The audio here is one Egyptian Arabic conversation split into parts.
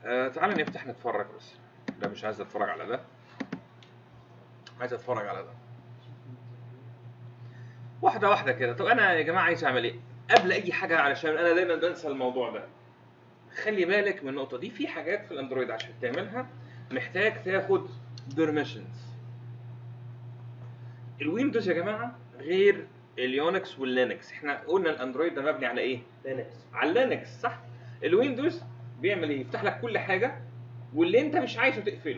آه تعال نفتح نتفرج بس لا مش عايز اتفرج على ده عايز اتفرج على ده واحده واحده كده طب انا يا جماعه عايز اعمل ايه قبل اي حاجه علشان انا دايما بنسى الموضوع ده خلي بالك من النقطه دي في حاجات في الاندرويد عشان تعملها محتاج تاخد بيرميشنز الويندوز يا جماعه غير اليونكس واللينكس احنا قلنا الاندرويد ده مبني على ايه لينكس على اللينكس صح الويندوز بيعمل ايه يفتح لك كل حاجه واللي انت مش عايزه تقفله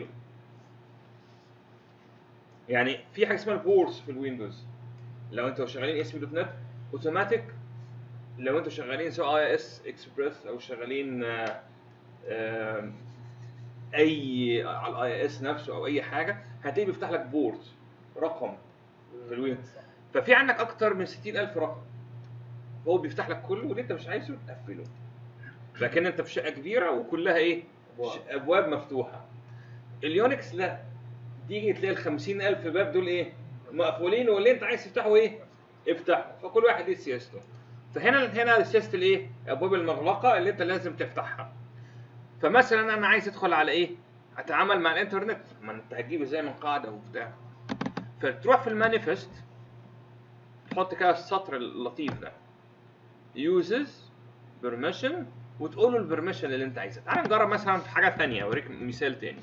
يعني في حاجه اسمها البورس في الويندوز لو انتوا شغالين اسم دوت نت اوتوماتيك لو انتوا شغالين سواء اي اس اكسبريس او شغالين آه، آه، اي على الاي اس نفسه او اي حاجه هتلاقيه بيفتح لك بورت رقم في الويندوز ففي عندك اكتر من 60000 رقم هو بيفتح لك كله واللي انت مش عايزه تقفله لكن انت في شقه كبيره وكلها ايه أبواب. ش- ابواب مفتوحه اليونكس لا تيجي تلاقي ال 50000 باب دول ايه مقفولين واللي انت عايز تفتحه ايه افتحه فكل واحد ليه سياسته فهنا هنا سياسه الايه الابواب المغلقه اللي انت لازم تفتحها فمثلا انا عايز ادخل على ايه اتعامل مع الانترنت ما انت هتجيب ازاي من قاعده وبتاع فتروح في المانيفست تحط كده السطر اللطيف ده uses permission وتقول له البرميشن اللي انت عايزها تعال نجرب مثلا في حاجه ثانيه اوريك مثال تاني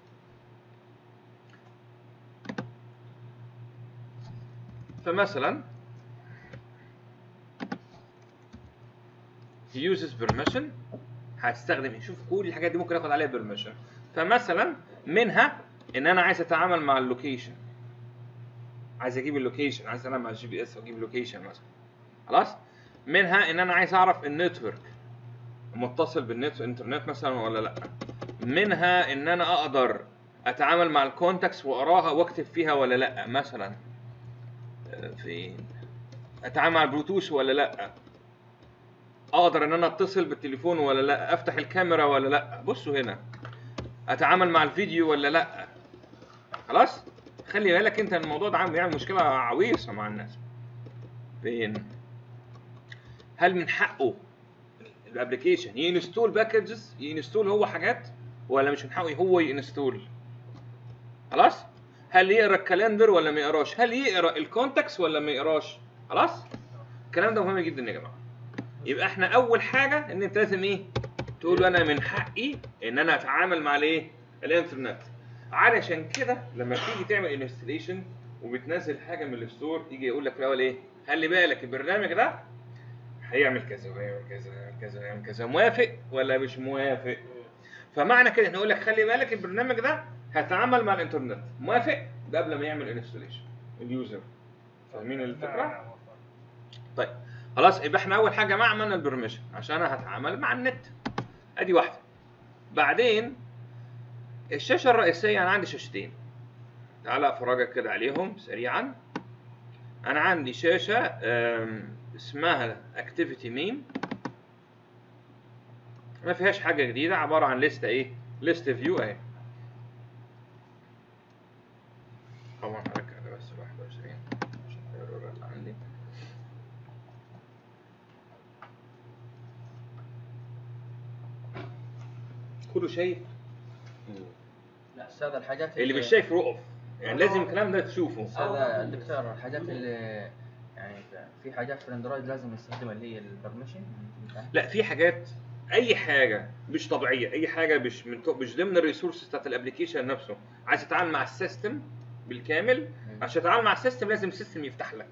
فمثلا uses permission هستخدم شوف كل الحاجات دي ممكن اخد عليها permission فمثلا منها ان انا عايز اتعامل مع اللوكيشن عايز اجيب اللوكيشن عايز اتعامل مع الجي بي اس واجيب اللوكيشن مثلا خلاص منها ان انا عايز اعرف النتورك متصل بالنت انترنت مثلا ولا لا منها ان انا اقدر اتعامل مع الكونتاكس واقراها واكتب فيها ولا لا مثلا آه، فين اتعامل مع البلوتوث ولا لا اقدر ان انا اتصل بالتليفون ولا لا افتح الكاميرا ولا لا بصوا هنا اتعامل مع الفيديو ولا لا خلاص خلي بالك انت الموضوع ده عم بيعمل مشكله عويصه مع الناس فين هل من حقه الابلكيشن ينستول باكجز ينستول هو حاجات ولا مش من حقه هو ينستول خلاص هل يقرا الكالندر ولا ما يقراش هل يقرا الكونتاكس ولا ما يقراش خلاص الكلام ده مهم جدا يا جماعه يبقى احنا اول حاجه ان انت لازم ايه تقول له انا من حقي ان انا اتعامل مع الايه الانترنت علشان كده لما بتيجي تعمل انستليشن وبتنزل حاجه من الستور يجي يقول لك في الاول ايه خلي بالك البرنامج ده هيعمل كذا وهيعمل كذا وهيعمل كذا وهيعمل كذا موافق ولا مش موافق فمعنى كده نقول لك خلي بالك البرنامج ده هيتعامل مع الانترنت موافق ده قبل ما يعمل انستليشن اليوزر فاهمين الفكره طيب خلاص يبقى احنا اول حاجه ما عملنا البرميشن عشان انا هتعامل مع النت ادي واحده بعدين الشاشه الرئيسيه انا عندي شاشتين تعال افرجك كده عليهم سريعا انا عندي شاشه آم، اسمها اكتيفيتي مين ما فيهاش حاجه جديده عباره عن لسته ايه ليست فيو اهي طبعا هركب ده بس 21 عشان الايرور اللي عندي كله شايف لا استاذ الحاجات اللي مش شايف رؤف يعني لازم الكلام ده تشوفه استاذ الدكتور الحاجات اللي يعني في حاجات في الاندرويد لازم يستخدمها اللي هي البرميشن لا في حاجات اي حاجه مش طبيعيه اي حاجه مش من مش ضمن الريسورسز بتاعت الابلكيشن نفسه عايز تتعامل مع السيستم بالكامل عشان تتعامل مع السيستم لازم السيستم يفتح لك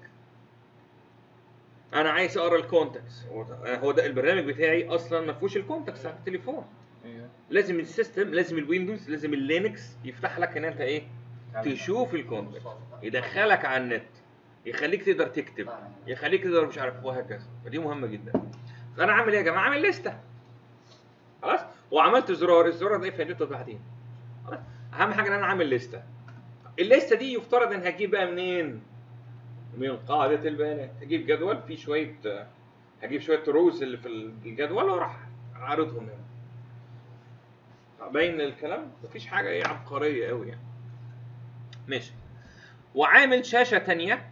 انا عايز اقرا الكونتاكس هو ده- هو ده البرنامج بتاعي اصلا ما فيهوش الكونتاكس على التليفون ايوه لازم السيستم لازم الويندوز لازم اللينكس يفتح لك ان انت ايه تشوف الكونتاكت يدخلك على النت يخليك تقدر تكتب يخليك تقدر مش عارف وهكذا فدي مهمه جدا فانا عامل ايه يا جماعه عامل لسته خلاص وعملت زرار الزرار ده ايه فايدته بعدين خلاص اهم حاجه ان انا عامل لسته الليسته دي يفترض ان هجيب بقى منين من قاعده البيانات هجيب جدول فيه شويه آه، هجيب شويه روز اللي في الجدول واروح عارضهم هنا باين الكلام مفيش حاجه ايه عبقريه قوي يعني ماشي وعامل شاشه تانية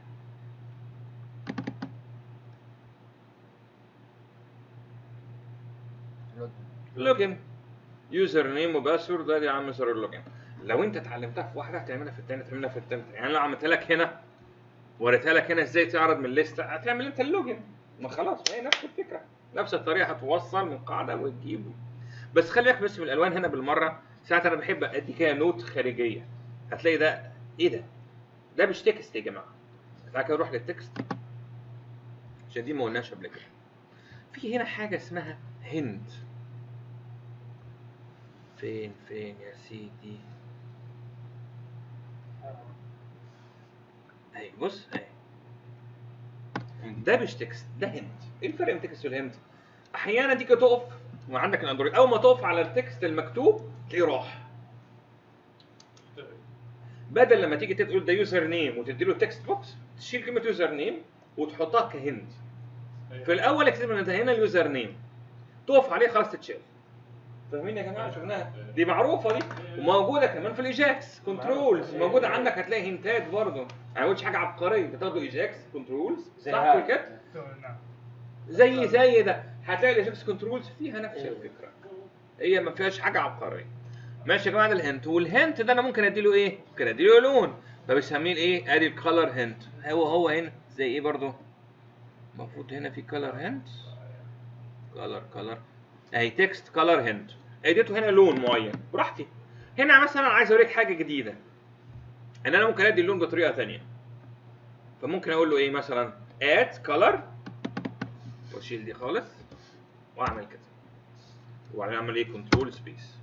لوجن يوزر نيم وباسورد ادي يا عم زر اللوجن لو انت اتعلمتها في واحده هتعملها في الثانيه تعملها في الثالثه يعني لو عملت لك هنا وريتها لك هنا ازاي تعرض من الليسته هتعمل انت اللوجن ما خلاص هي نفس الفكره نفس الطريقه هتوصل من قاعده وتجيب بس خلي بالك بس من الالوان هنا بالمره ساعات انا بحب ادي كده نوت خارجيه هتلاقي ده ايه ده؟ ده مش تكست يا جماعه تعالى كده نروح للتكست عشان دي ما قلناش قبل كده في هنا حاجه اسمها هند فين فين يا سيدي اهي بص اهي ده مش تكست ده هند ايه الفرق بين التكست والهند احيانا تيجي تقف وعندك الاندرويد اول ما تقف على التكست المكتوب تلاقيه راح بدل لما تيجي تقول ده يوزر نيم وتدي له تكست بوكس تشيل كلمه يوزر نيم وتحطها كهند في الاول اكتب ان ده هنا اليوزر نيم تقف عليه خلاص تتشال فاهمين يا جماعه شفناها دي معروفه دي وموجوده كمان في الايجاكس كنترولز موجوده عندك هتلاقي هنتات برضه انا ما قلتش حاجه عبقريه انت تاخده ايجاكس كنترولز زي صح هذا. كده نعم زي زي ده هتلاقي الايجاكس كنترولز فيها نفس الفكره هي ما فيهاش حاجه عبقريه ماشي يا جماعه ده الهنت والهنت ده انا ممكن اديله ايه ممكن اديله لون فبسميه الايه ادي الكالر هنت هو هو هنا زي ايه برضه المفروض هنا في كالر هنت كالر كالر اهي تكست كالر هنت اديته هنا لون معين براحتي هنا مثلا عايز اوريك حاجه جديده ان انا ممكن ادي اللون بطريقه ثانيه فممكن اقول له ايه مثلا اد كالر واشيل دي خالص واعمل كده وبعدين اعمل ايه كنترول سبيس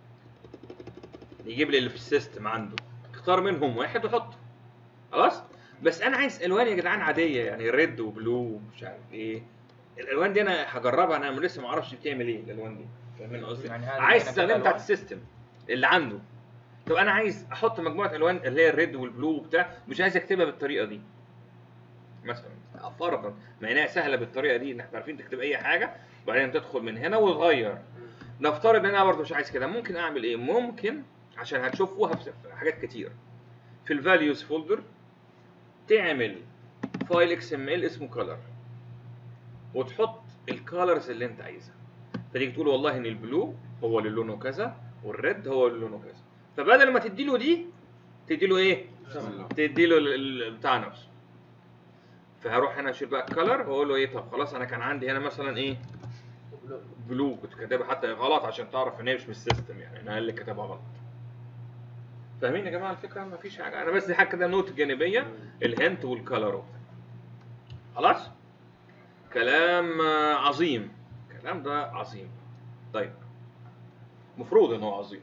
يجيب لي اللي في السيستم عنده اختار منهم واحد وحطه خلاص بس انا عايز الوان يا جدعان عاديه يعني ريد وبلو ومش عارف ايه الالوان دي انا هجربها انا لسه ما اعرفش بتعمل ايه الالوان دي فاهمين قصدي يعني هذه عايز هنا تستخدمها كده بتاعت ألوان؟ السيستم اللي عنده طب انا عايز احط مجموعه الوان اللي هي الريد والبلو وبتاع مش عايز اكتبها بالطريقه دي مثلا فرضا مع انها سهله بالطريقه دي ان احنا عارفين تكتب اي حاجه وبعدين تدخل من هنا وتغير نفترض ان انا برضه مش عايز كده ممكن اعمل ايه ممكن عشان هتشوفوها في في حاجات كتير في الفاليوز فولدر تعمل فايل اكس ام ال اسمه كلر وتحط الكالرز اللي انت عايزها فتيجي تقول والله ان البلو هو اللي لونه كذا والريد هو اللي لونه كذا فبدل ما تدي له دي تدي له ايه تدي له ال- ال- بتاع نفسه فهروح هنا اشيل بقى الكلر واقول له ايه طب خلاص انا كان عندي هنا مثلا ايه بلو كنت كاتبها حتى غلط عشان تعرف ان هي مش من السيستم يعني انا اللي كاتبها غلط فاهمين يا جماعه الفكره ما فيش حاجه انا بس دي حاجه كده نوت جانبيه الهنت والكلر خلاص كلام آه، عظيم الكلام ده عظيم طيب مفروض ان هو عظيم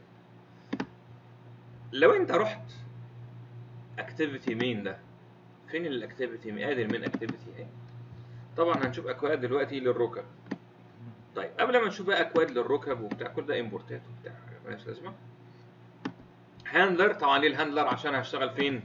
لو انت رحت اكتيفيتي مين ده فين الاكتيفيتي مين ادي المين اكتيفيتي اهي طبعا هنشوف اكواد دلوقتي للركب طيب قبل ما نشوف بقى اكواد للركب وبتاع كل ده امبورتات وبتاع مالهاش لازمه هاندلر طبعا ليه الهاندلر عشان هشتغل فين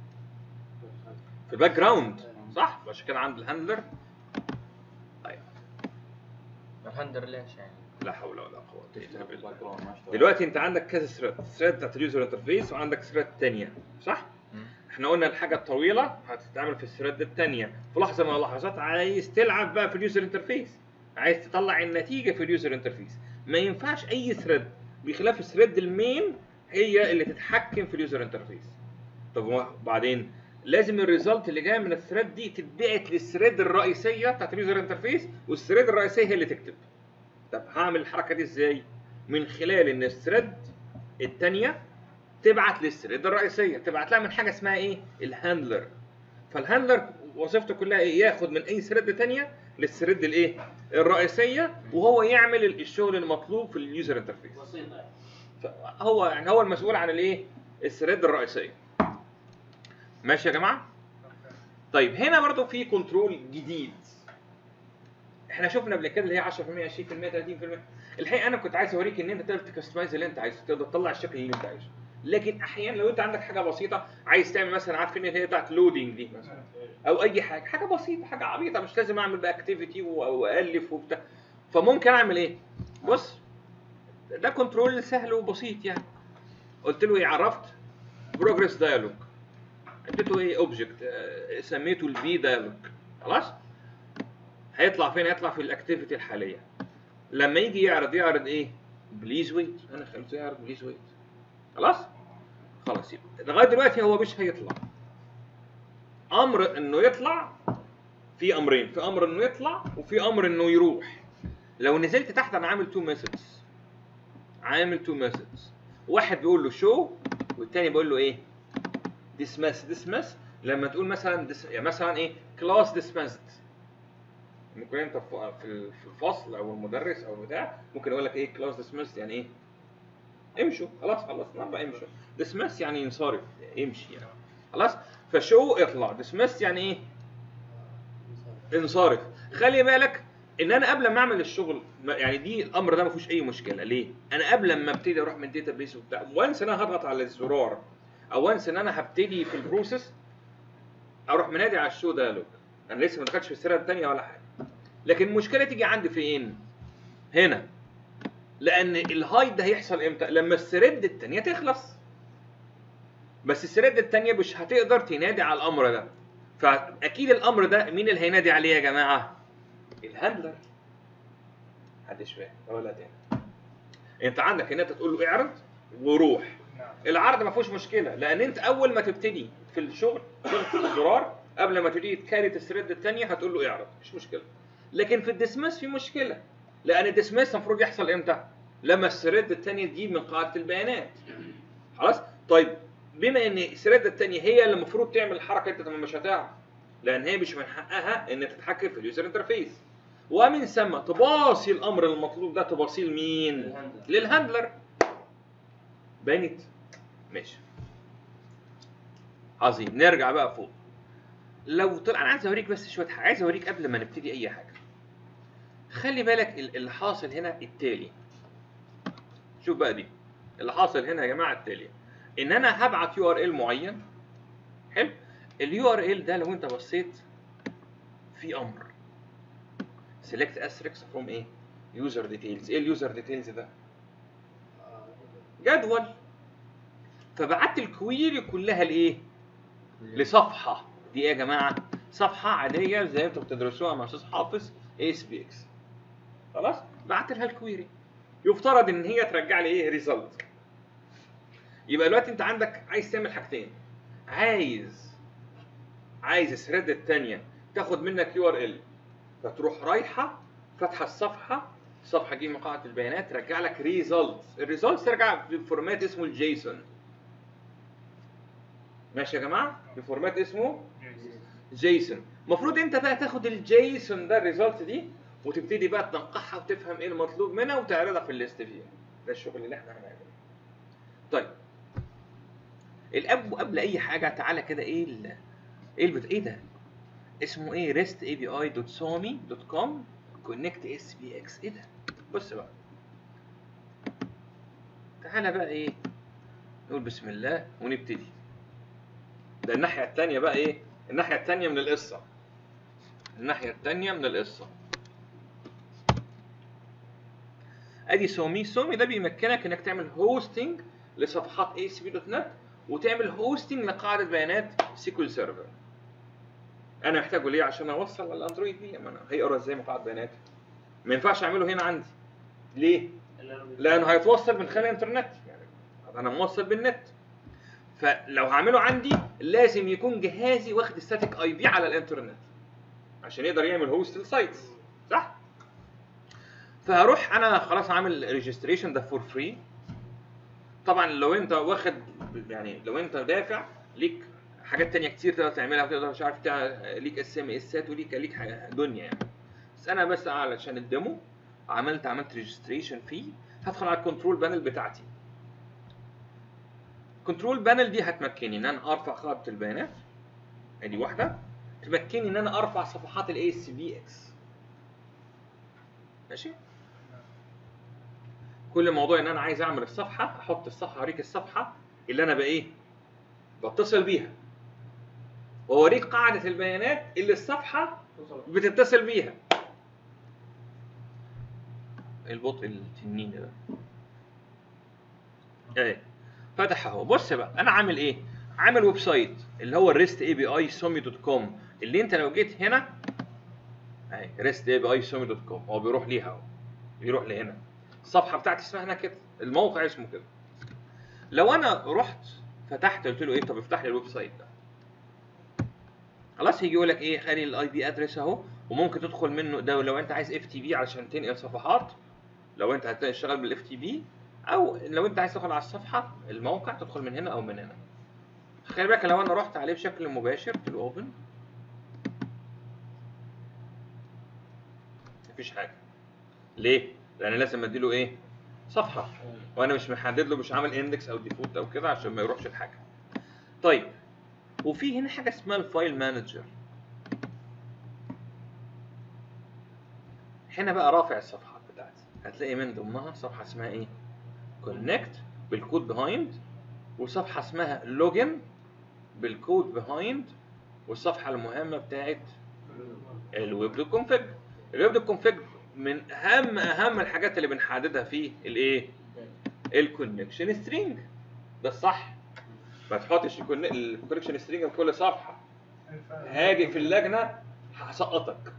في الباك جراوند صح عشان كده عند الهاندلر طيب الهندر ليش يعني؟ لا حول ولا قوه الا بالله دلوقتي انت عندك كذا ثريد ثريد بتاعت اليوزر انترفيس وعندك ثريد تانية صح مم. احنا قلنا الحاجه الطويله هتتعمل في الثريد الثانيه في لحظه من اللحظات عايز تلعب بقى في اليوزر انترفيس عايز تطلع النتيجه في اليوزر انترفيس ما ينفعش اي ثريد بخلاف الثريد المين هي اللي تتحكم في اليوزر انترفيس طب وبعدين لازم الريزلت اللي جايه من الثريد دي تتبعت للثريد الرئيسيه بتاعت اليوزر انترفيس والثريد الرئيسيه هي اللي تكتب طب هعمل الحركه دي ازاي من خلال ان الثريد الثانيه تبعت للثريد الرئيسيه تبعت لها من حاجه اسمها ايه الهاندلر فالهاندلر وظيفته كلها ايه ياخد من اي ثريد ثانيه للثريد الايه الرئيسيه وهو يعمل الشغل المطلوب في اليوزر انترفيس هو يعني هو المسؤول عن الايه الثريد الرئيسيه ماشي يا جماعه طيب هنا برضو في كنترول جديد احنا شفنا قبل كده اللي هي 10% 20% 30% الحقيقه انا كنت عايز اوريك ان انت تقدر تكستمايز اللي انت عايزه تقدر تطلع الشكل اللي انت عايزه لكن احيانا لو انت عندك حاجه بسيطه عايز تعمل مثلا عارف ان هي بتاعت لودنج دي مثلا او اي حاجه حاجه بسيطه حاجه عبيطه مش لازم اعمل بقى اكتيفيتي والف وبتاع فممكن اعمل ايه بص ده كنترول سهل وبسيط يعني قلت له ايه عرفت بروجرس دايلوج اديته ايه اوبجكت سميته الفي دايلوج خلاص هيطلع فين هيطلع في الاكتيفيتي الحاليه لما يجي يعرض يعرض ايه بليز ويت انا خليته يعرف بليز ويت خلاص خلاص يبقى لغايه دلوقتي هو مش هيطلع امر انه يطلع في امرين في امر انه يطلع وفي امر انه يروح لو نزلت تحت انا عامل تو ميثودز عامل تو ميثودز واحد بيقول له شو والتاني بيقول له ايه dismiss dismiss لما تقول مثلا dis... يعني مثلا ايه class dismissed ممكن انت في في في الفصل او المدرس او بتاع ممكن يقول لك ايه class dismissed يعني ايه امشوا خلاص خلصنا بقى امشوا dismiss يعني ينصرف امشي يعني خلاص فشو اطلع dismiss يعني ايه انصرف خلي بالك ان انا قبل ما اعمل الشغل ما- يعني دي الامر ده ما فيهوش اي مشكله ليه انا قبل ما ابتدي اروح من الداتا بيس وبتاع وانس ان انا هضغط على الزرار او وانس ان انا هبتدي في البروسيس اروح منادي على الشو دايلوج انا لسه ما دخلتش في السيره الثانيه ولا حاجه لكن المشكله تيجي عندي فين هنا لان الهايد ده هيحصل امتى لما الثريد الثانيه تخلص بس الثريد الثانيه مش هتقدر تنادي على الامر ده فاكيد الامر ده مين اللي هينادي عليه يا جماعه الهاندلر محدش فاهم ولا تاني انت عندك ان انت تقول له اعرض وروح نعم العرض ما فيهوش مشكله لان انت اول ما تبتدي في الشغل ضغط الزرار قبل ما تبتدي تكاري الثريد الثانيه هتقول له اعرض مش مشكله لكن في الدسمس في مشكله لان الدسمس المفروض يحصل امتى لما الثريد الثانيه تجيب من قاعده البيانات خلاص طيب بما ان الثريد الثانيه هي اللي المفروض تعمل الحركه انت مش هتعرف لان هي مش من حقها ان تتحكم في اليوزر انترفيس ومن ثم تباصي الامر المطلوب ده تباصيل مين الهاندلر. للهاندلر بانت ماشي عظيم نرجع بقى فوق لو طلع انا عايز اوريك بس شويه حاجه عايز اوريك قبل ما نبتدي اي حاجه خلي بالك ال- اللي حاصل هنا التالي شوف بقى دي اللي حاصل هنا يا جماعه التالي ان انا هبعت يو ار ال معين حلو اليو ار ال ده لو انت بصيت في امر select asterisk from ايه user details ايه اليوزر ديتيلز ده جدول فبعت الكويري كلها لايه لصفحه دي ايه يا جماعه صفحه عاديه زي انتوا بتدرسوها مع استاذ حافظ اس بي اكس خلاص بعت لها الكويري يفترض ان هي ترجع لي ايه ريزلت يبقى دلوقتي انت عندك عايز تعمل حاجتين عايز عايز الثريد الثانيه تاخد منك يو ار ال فتروح رايحه فاتحه الصفحه الصفحه دي من قاعده البيانات ترجع لك ريزلت الريزلت ترجع بفورمات اسمه الجيسون ماشي يا جماعه بفورمات اسمه جيسون المفروض انت بقى تاخد الجيسون ده الريزلت دي وتبتدي بقى تنقحها وتفهم ايه المطلوب منها وتعرضها في الليست فيها ده الشغل اللي احنا هنعمله طيب الاب قبل اي حاجه تعالى كده ايه ال... ايه البت... ايه ده اسمه ايه ريست اي بي اي دوت سومي دوت كوم كونكت اس بي اكس ايه ده بص بقى تعالى بقى ايه نقول بسم الله ونبتدي ده الناحيه الثانيه بقى ايه الناحيه الثانيه من القصه الناحيه الثانيه من القصه ادي سومي سومي ده بيمكنك انك تعمل هوستنج لصفحات اي سي بي دوت نت وتعمل هوستنج لقاعده بيانات سيكول سيرفر انا محتاجه ليه عشان اوصل على الاندرويد دي ما انا هيقرا ازاي من قاعده بيانات ما ينفعش اعمله هنا عندي ليه لانه هيتوصل من خلال الانترنت يعني انا موصل بالنت فلو هعمله عندي لازم يكون جهازي واخد ستاتيك اي بي على الانترنت عشان يقدر يعمل هوست للسايتس صح فهروح انا خلاص عامل ريجستريشن ده فور فري طبعا لو انت واخد يعني لو انت دافع ليك حاجات تانية كتير تقدر تعملها وتقدر مش عارف تع... ليك اس ام اسات وليك ليك حاجة دنيا يعني بس انا بس علشان الديمو عملت عملت ريجستريشن فيه هدخل على الكنترول بانل بتاعتي كنترول بانل دي هتمكنني ان انا ارفع قاعده البيانات ادي واحده تمكنني ان انا ارفع صفحات الاي اس بي اكس ماشي كل الموضوع ان انا عايز اعمل الصفحه احط الصفحه اوريك الصفحه اللي انا بايه بتصل بيها واوريك قاعده البيانات اللي الصفحه بتتصل بيها البطء التنين ده ايه فتح اهو بص بقى انا عامل ايه عامل ويب سايت اللي هو الريست اي بي اي سومي دوت كوم اللي انت لو جيت هنا اهي ريست اي بي اي سومي دوت كوم هو بيروح ليها اهو بيروح لهنا الصفحه بتاعتي اسمها هنا كده الموقع اسمه كده لو انا رحت فتحت قلت له ايه طب افتح لي الويب سايت ده خلاص هيجي يقول لك ايه خلي الاي بي ادرس اهو وممكن تدخل منه ده لو انت عايز اف تي بي علشان تنقل صفحات لو انت هتشتغل بالاف تي بي او لو انت عايز تدخل على الصفحه الموقع تدخل من هنا او من هنا خلي بالك لو انا رحت عليه بشكل مباشر قلت له اوبن مفيش حاجه ليه لان لازم اديله ايه صفحه وانا مش محدد له مش عامل اندكس او ديفولت او كده عشان ما يروحش الحاجه طيب وفي هنا حاجه اسمها الفايل مانجر هنا بقى رافع الصفحات بتاعتي هتلاقي من ضمنها صفحه اسمها ايه كونكت بالكود بيهايند وصفحه اسمها لوجن بالكود بيهايند والصفحه المهمه بتاعت الويب دوت كونفج الويب دوت كونفج من اهم اهم الحاجات اللي بنحددها فيه الايه الكونكشن سترينج ده الصح ما تحطش الكونكشن سترينج في كل صفحه هاجي في اللجنه هسقطك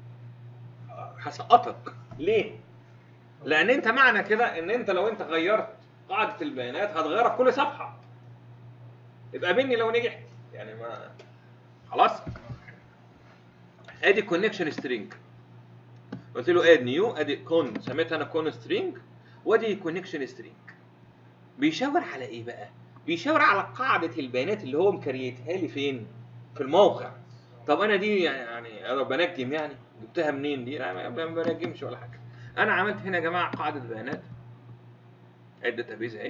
هسقطك ليه لان انت معنى كده ان انت لو انت غيرت قاعده البيانات هتغيرها في كل صفحه يبقى مني لو نجحت يعني ما خلاص ادي كونكشن سترينج قلت له اد نيو ادي كون سميتها انا كون سترينج وادي كونكشن سترينج بيشاور على ايه بقى بيشاور على قاعده البيانات اللي هو مكريتها لي فين في الموقع طب انا دي يعني انا بنجم يعني جبتها منين دي انا ما بنجمش ولا حاجه انا عملت هنا يا جماعه قاعده بيانات الداتابيز اهي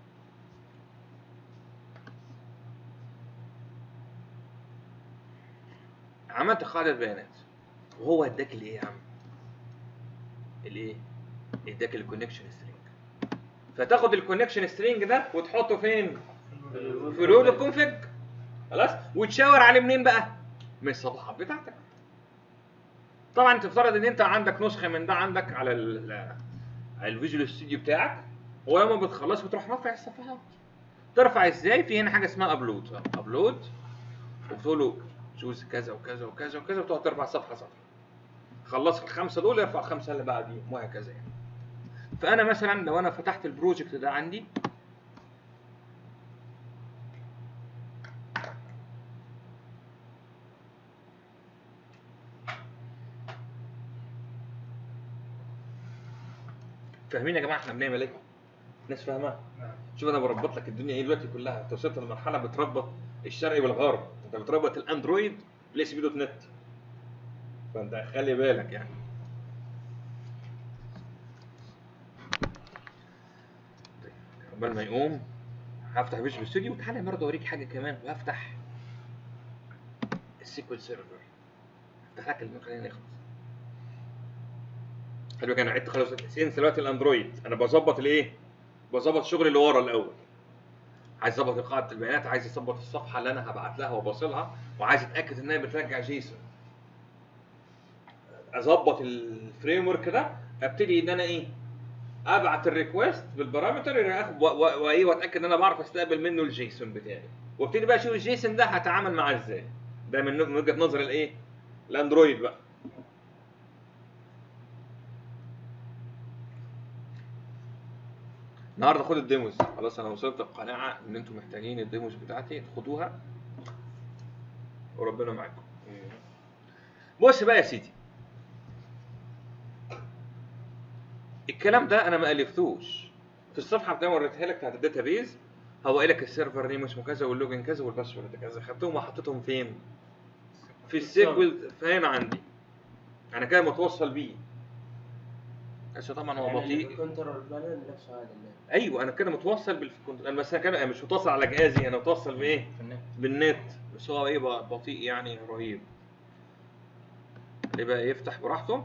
عملت قاعده بيانات وهو اداك الايه يا عم الايه اداك الكونكشن سترينج فتاخد الكونكشن سترينج ده وتحطه فين في رود الكونفج خلاص وتشاور عليه منين بقى من الصفحات بتاعتك طبعا تفترض ان انت عندك نسخه من ده عندك على ال على الفيجوال ستوديو بتاعك ولما بتخلص بتروح رافع الصفحات ترفع ازاي في هنا حاجه اسمها ابلود ابلود وتقول له تشوز كذا وكذا وكذا وكذا وتقعد ترفع صفحه صفحه خلص الخمسه دول يرفع الخمسه اللي بعديهم وهكذا يعني فانا مثلا لو انا فتحت البروجكت ده عندي فاهمين يا جماعه احنا بنعمل ايه؟ الناس فاهمه؟ شوف انا بربط لك الدنيا ايه دلوقتي كلها انت وصلت لمرحله بتربط الشرقي بالغرب انت بتربط الاندرويد بالاس بي دوت نت فانت خلي بالك يعني طيب، قبل ما يقوم هفتح فيجوال ستوديو وتعالى برضه اوريك حاجه كمان وهفتح السيكوال سيرفر افتح لك المكان خلينا نخلص خلي بالك انا عدت خلاص سينس دلوقتي الاندرويد انا بظبط الايه؟ بظبط شغل اللي ورا الاول عايز اظبط قاعده البيانات عايز اظبط الصفحه اللي انا هبعت لها وبوصلها وعايز اتاكد انها بترجع جيسون اظبط الفريم ورك ده ابتدي ان انا ايه ابعت الريكوست بالبارامتر وايه واتاكد ان انا بعرف استقبل منه الجيسون بتاعي وابتدي بقى اشوف الجيسون ده هتعامل معاه ازاي ده من وجهه نظر الايه الاندرويد بقى النهارده خد الديموز خلاص انا وصلت القناعه ان انتم محتاجين الديموز بتاعتي خدوها وربنا معاكم بص بقى يا سيدي الكلام ده انا ما الفتوش في الصفحه بتاعتي وريتها لك بتاعت الداتابيز هو قايل لك السيرفر نيم اسمه كذا واللوجن كذا والباسورد كذا خدتهم وحطيتهم فين؟ في السيكوال فين عندي انا كده متوصل بيه بس طبعا هو بطيء الكنترول بانل نفسه هذا اللي ايوه انا كده متوصل بالكنت انا بس انا كده مش متوصل على جهازي انا متوصل بايه؟ في النت بالنت بس هو ايه بقى بطيء يعني رهيب اللي بقى يفتح براحته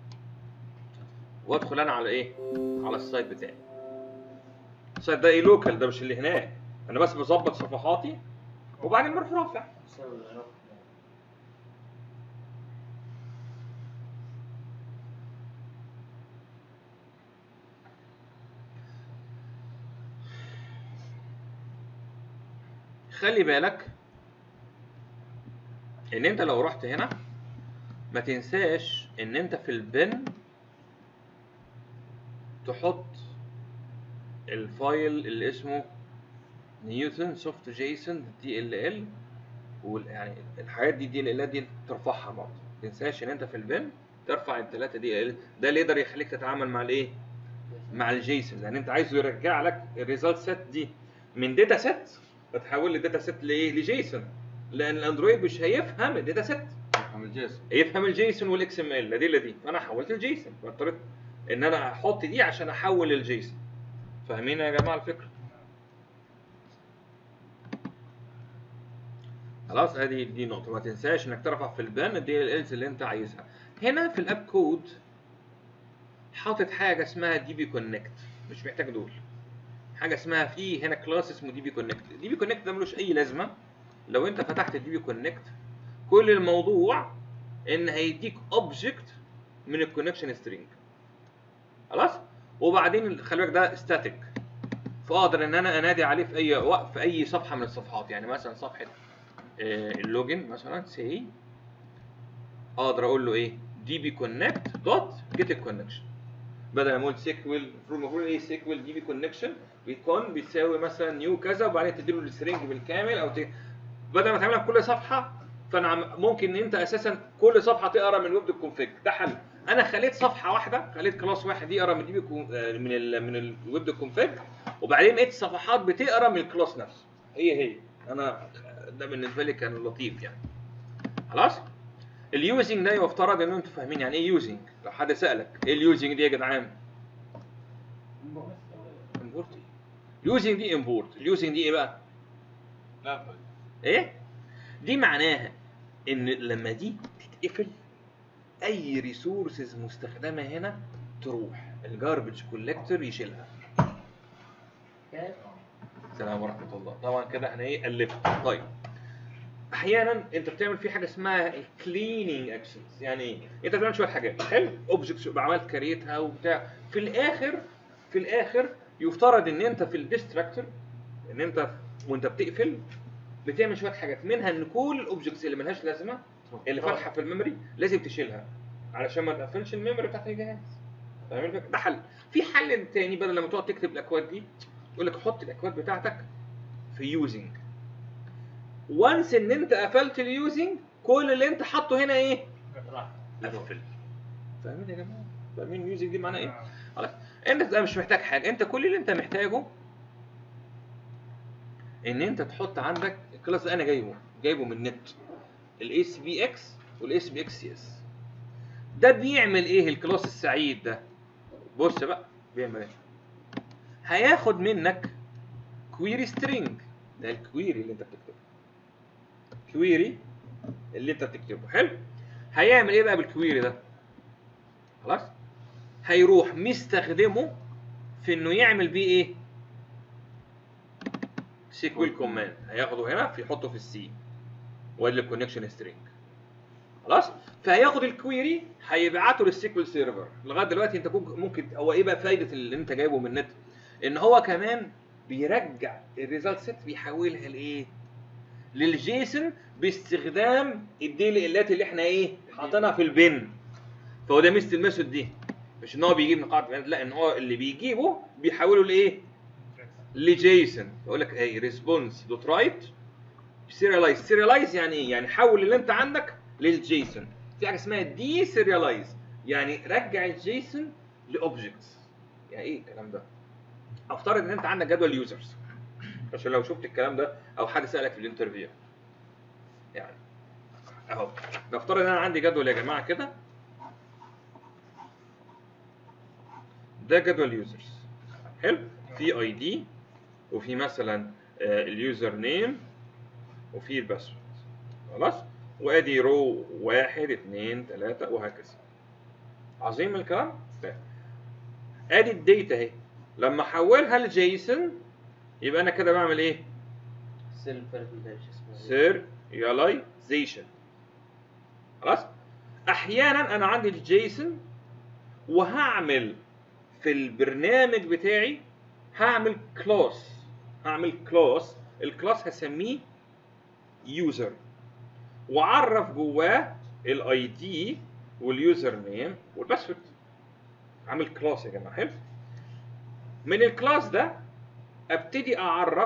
وادخل انا على ايه؟ على السايت بتاعي السايت ده ايه لوكال ده مش اللي هناك انا بس بظبط صفحاتي وبعدين بروح رافع يسوي ربط خلي بالك ان انت لو رحت هنا ما تنساش ان انت في البن تحط الفايل اللي اسمه نيوتن سوفت جيسون دي ال ال يعني الحاجات دي دي ال ال دي ترفعها برضه ما تنساش ان انت في البن ترفع الثلاثه دي ال ده اللي يقدر يخليك تتعامل مع الايه؟ مع الجيسون لان انت عايزه يرجع لك الريزلت سيت دي من داتا سيت فتحول الداتا سيت لايه؟ لجيسون لان الاندرويد مش هيفهم الداتا سيت يفهم الجيسون يفهم الجيسون والاكس ام ال دي دي فانا حولت الجيسون فاضطريت ان انا احط دي عشان احول الجيسون فاهمين يا جماعه الفكره خلاص ادي دي نقطه ما تنساش انك ترفع في البان الدي ال الز اللي انت عايزها هنا في الاب كود حاطط حاجه اسمها دي بي كونكت مش محتاج دول حاجه اسمها في هنا كلاس اسمه دي بي كونكت دي بي كونكت ده ملوش اي لازمه لو انت فتحت الدي بي كونكت كل الموضوع ان هيديك اوبجكت من الكونكشن سترينج خلاص وبعدين خلي بالك ده ستاتيك فاقدر ان انا انادي عليه في اي وقت في اي صفحه من الصفحات يعني مثلا صفحه آه، اللوجن مثلا سي اقدر اقول له ايه دي بي كونكت دوت جيت الكونكشن بدل ما اقول سيكوال المفروض المفروض ايه سيكوال دي بي كونكشن بيكون بيساوي مثلا نيو كذا وبعدين تديله السترينج بالكامل او ت... بدل ما تعملها في كل صفحه فانا عم- ممكن ان انت اساسا كل صفحه تقرا من الويب دوت كونفيج ده حل انا خليت صفحه واحده خليت كلاس واحد يقرا من دي بي كون- آه، من ال من الويب دوت كونفيج وبعدين بقيت صفحات بتقرا من الكلاس نفسه هي هي انا ده بالنسبه لي كان لطيف يعني خلاص اليوزنج ده يفترض ان انتوا فاهمين يعني ايه يوزنج لو حد سالك ايه اليوزنج دي يا جدعان امبورت يوزنج دي امبورت اليوزنج دي ايه بقى لا ايه دي معناها ان لما دي تتقفل اي ريسورسز مستخدمه هنا تروح الجاربج كولكتور يشيلها كيف؟ السلام ورحمه الله طبعا كده احنا ايه الفت طيب احيانا انت بتعمل في حاجه اسمها الكليننج اكشنز يعني ايه انت بتعمل شويه حاجات حلو اوبجكت عملت كريتها وبتاع في الاخر في الاخر يفترض ان انت في الديستراكتور ان انت وانت بتقفل بتعمل شويه حاجات منها ان كل الاوبجكتس اللي ملهاش لازمه اللي فاتحه في الميموري لازم تشيلها علشان ما تقفلش الميموري بتاعت الجهاز فاهم الفكره؟ ده حل في حل تاني بدل لما تقعد تكتب الاكواد دي يقول لك حط الاكواد بتاعتك في يوزنج وانس ان انت قفلت اليوزنج كل اللي انت حاطه هنا ايه؟ راح قفل فاهمين يا جماعه؟ فاهمين اليوزنج دي معناها ايه؟ خلاص انت بتبقى مش محتاج حاجه انت كل اللي انت محتاجه ان انت تحط عندك الكلاس ده انا جايبه جايبه من النت الاس بي اكس والاس بي اكس سي اس ده بيعمل ايه الكلاس السعيد ده بص بقى بيعمل ايه هياخد منك كويري سترينج ده الكويري اللي انت بتكتبه كويري اللي انت بتكتبه حلو هيعمل ايه بقى بالكويري ده خلاص هيروح مستخدمه في انه يعمل بيه ايه سيكوال كوماند هياخده هنا في يحطه في السي وادي الكونكشن سترينج خلاص فهياخد الكويري هيبعته للسيكوال سيرفر لغايه دلوقتي انت ممكن- ممكن هو ايه بقى فايده اللي انت جايبه من النت ان هو كمان بيرجع الريزلت سيت بيحولها لايه للجيسون باستخدام الدي ال اللي احنا ايه حاطينها في البن فهو ده ميزه الميثود دي مش ان هو بيجيب من قاعده بيانات لا ان هو اللي بيجيبه بيحوله لايه لجيسون يقول لك ايه ريسبونس دوت رايت سيريالايز سيريالايز يعني ايه يعني حول اللي انت عندك للجيسون في حاجه اسمها دي سيريالايز يعني رجع الجيسون لاوبجكتس يعني ايه الكلام ده افترض ان انت عندك جدول يوزرز عشان لو شفت الكلام ده او حد سالك في الانترفيو يعني اهو نفترض ان انا عندي جدول يا جماعه كده ده جدول يوزرز حلو في اي دي وفي مثلا آه، اليوزر نيم وفي الباسورد خلاص وادي رو واحد اتنين تلاته وهكذا عظيم الكلام؟ طيب. ادي الداتا اهي لما احولها لجيسون يبقى انا كده بعمل ايه؟ سيلف فيريفيكيشن اسمه سيرياليزيشن خلاص احيانا انا عندي الجيسون وهعمل في البرنامج بتاعي هعمل كلاس هعمل كلاس الكلاس هسميه يوزر وعرف جواه الاي دي واليوزر نيم والباسورد عامل كلاس يا جماعه حلو من الكلاس ده ابتدي اعرف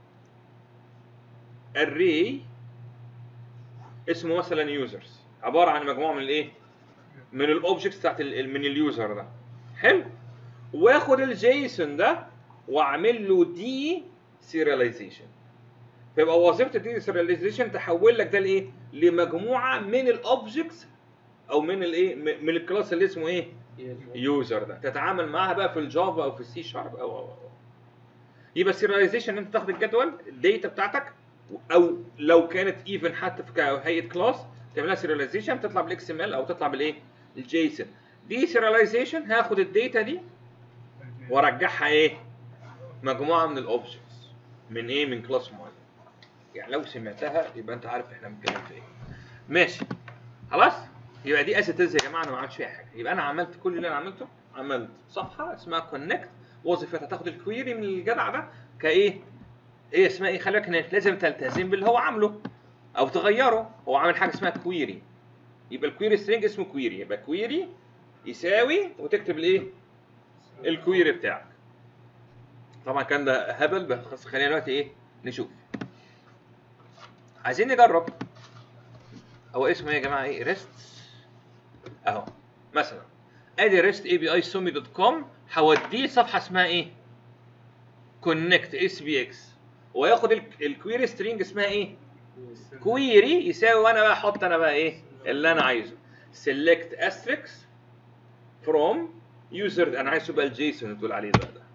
array اسمه مثلا يوزرز عباره عن مجموعه من الايه من الاوبجكتس بتاعت ال- من اليوزر ده حلو واخد الجيسون ده واعمل له دي سيرياليزيشن فيبقى وظيفه الدي سيرياليزيشن تحول لك ده لايه لمجموعه من الاوبجكتس او من الايه م- من الكلاس اللي اسمه ايه يوزر ده تتعامل معاها بقى في الجافا او في السي شارب او او او يبقى سيرياليزيشن انت تاخد الجدول الداتا بتاعتك او لو كانت ايفن حتى في هيئه كلاس تعملها سيرياليزيشن تطلع بالاكس ام ال او تطلع بالايه الجيسون دي سيرياليزيشن هاخد الداتا دي وارجعها ايه مجموعه من الاوبجكتس من ايه من كلاس معين يعني لو سمعتها يبقى انت عارف احنا بنتكلم في ايه ماشي خلاص يبقى دي اسيتيز يا جماعه انا ما عملتش فيها حاجه يبقى انا عملت كل اللي انا عملته عملت صفحه اسمها كونكت وظيفتها تاخد الكويري من الجدع ده كايه ايه اسمها ايه خلي بالك انك لازم تلتزم باللي هو عامله او تغيره هو عامل حاجه اسمها كويري يبقى الكويري سترينج اسمه كويري يبقى كويري يساوي وتكتب الايه الكويري بتاعك طبعا كان ده هبل بس خلينا دلوقتي ايه نشوف عايزين نجرب هو اسمه ايه يا جماعه ايه ريست اهو مثلا ادي ريست اي بي اي سومي دوت كوم هوديه صفحه اسمها ايه كونكت اس بي اكس وياخد الكويري سترينج اسمها ايه كويري يساوي وانا بقى احط انا بقى ايه اللي انا عايزه سيلكت استريكس فروم يوزر انا عايزه بقى الجيسون اللي تقول عليه بقى ده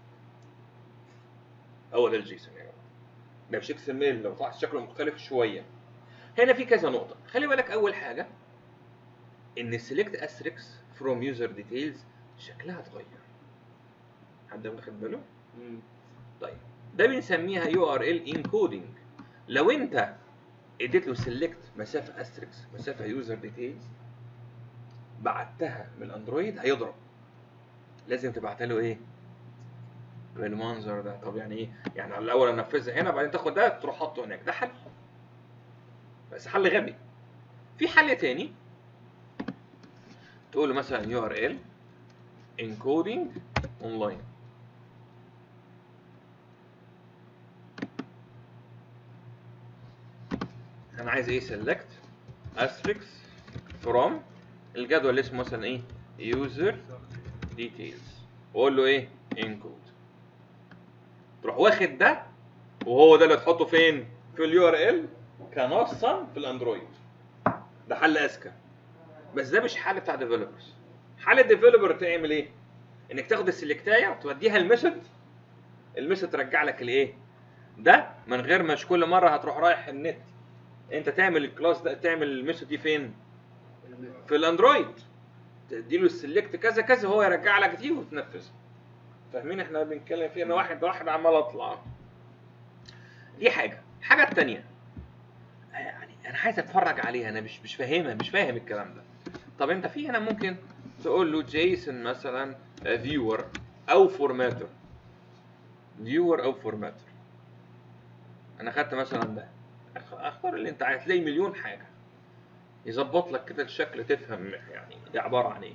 هو ده الجيسون يا جماعه ده مش اكس ام ال لو طلع شكله مختلف شويه هنا في كذا نقطه خلي بالك اول حاجه ان سيلكت استريكس فروم يوزر ديتيلز شكلها اتغير حد واخد باله طيب ده بنسميها يو ار ال انكودنج لو انت اديت له سيلكت مسافه استريكس مسافه يوزر ديتيلز بعتها من الاندرويد هيضرب لازم تبعتها له ايه بالمنظر ده طب يعني ايه يعني على الاول انفذها هنا بعدين تاخد ده تروح حاطه هناك ده حل بس حل غبي في حل تاني تقول له مثلا يو ار ال انكودنج اونلاين انا عايز ايه سيلكت استريكس فروم الجدول اللي اسمه مثلا ايه يوزر ديتيلز واقول له ايه انكود تروح واخد ده وهو ده اللي تحطه فين في اليو ار ال كنصا في الاندرويد ده حل اذكى بس ده مش حل بتاع ديفلوبرز حل الديفلوبر تعمل ايه انك تاخد السلكتايه وتوديها الميثود الميثود ترجع لك الايه ده من غير مش كل مره هتروح رايح النت انت تعمل الكلاس ده تعمل الميثود دي فين في الاندرويد تديله السلكت كذا كذا هو يرجع لك دي وتنفذها فاهمين احنا بنتكلم فيه انا واحد واحد عمال اطلع دي حاجه الحاجه الثانيه يعني انا عايز اتفرج عليها انا مش مش فاهمها مش فاهم الكلام ده طب انت في هنا ممكن تقول له جيسون مثلا فيور او فورماتر فيور او فورماتر انا خدت مثلا ده اخ- اختار اللي انت عايز تلاقي مليون حاجه يظبط لك كده الشكل تفهم يعني ده عباره عن ايه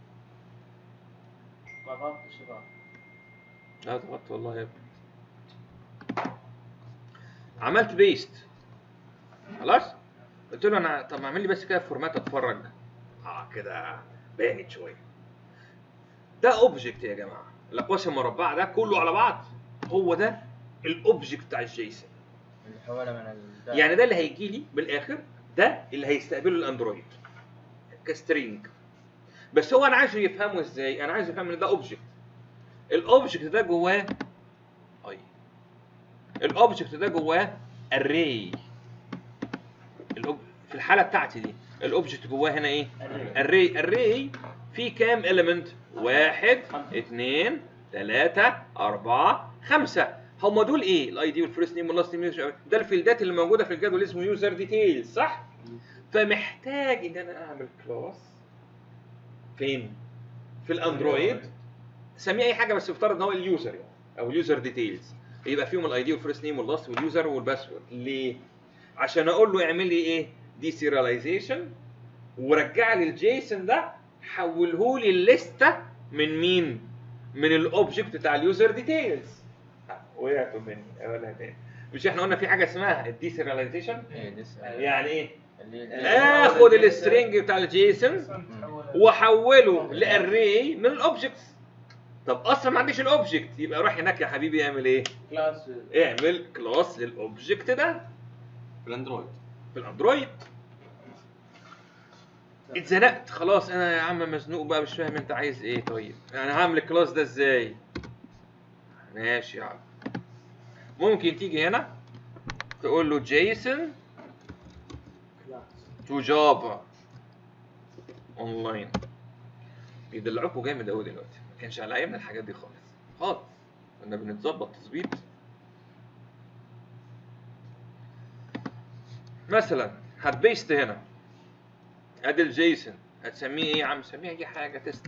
ما ضغطتش ضغط لا ضغطت والله يا ابني عملت بيست خلاص قلت له انا طب اعمل لي بس كده فورمات اتفرج اه كده بانت شويه ده اوبجكت يا جماعه الاقواس المربعه ده كله على بعض هو ده الاوبجكت بتاع الجيسون اللي حوالي من ال يعني ده اللي هيجي لي بالاخر ده اللي هيستقبله الاندرويد كسترينج بس هو انا عايزه يفهمه ازاي انا عايزه يفهم ان ده اوبجكت الاوبجكت ده جواه اي الاوبجكت ده جواه اري في الحاله بتاعتي دي الاوبجكت جواه هنا ايه اري اري فيه كام element واحد اثنين ثلاثة أربعة خمسة هم دول ايه الاي دي والفيرست نيم واللاست نيم ده الفيلدات اللي موجوده في الجدول اسمه يوزر ديتيلز صح فمحتاج ان انا اعمل كلاس فين في الاندرويد سميه اي حاجه بس افترض ان هو اليوزر يعني او اليوزر ديتيلز يبقى فيهم الاي دي والفيرست نيم واللاست واليوزر والباسورد ليه عشان اقول له اعمل لي ايه دي سيرياليزيشن ورجع لي الجيسون ده حوله لي الليسته من مين من الاوبجكت بتاع اليوزر ديتيلز وقعتوا مني اقولها تاني مش احنا قلنا في حاجه اسمها الديسيرياليزيشن ايه ديس يعني ايه اللي اخد السترنج بتاع الجيسون واحوله لاري من الاوبجكتس طب اصلا ما عنديش الاوبجكت يبقى روح هناك يا حبيبي اعمل ايه كلاس اعمل كلاس للاوبجكت ده في الاندرويد في الاندرويد اتزنقت خلاص انا يا عم مزنوق بقى مش فاهم انت عايز ايه طيب انا هعمل الكلاس ده ازاي ماشي يا عم ممكن تيجي هنا تقول له جيسون تو جافا اونلاين بيدلعوكوا جامد قوي دلوقتي ما كانش على ايامنا الحاجات دي خالص خالص كنا بنتظبط تظبيط مثلا هتبيست هنا ادي الجيسون هتسميه ايه يا عم سميه اي حاجه تيست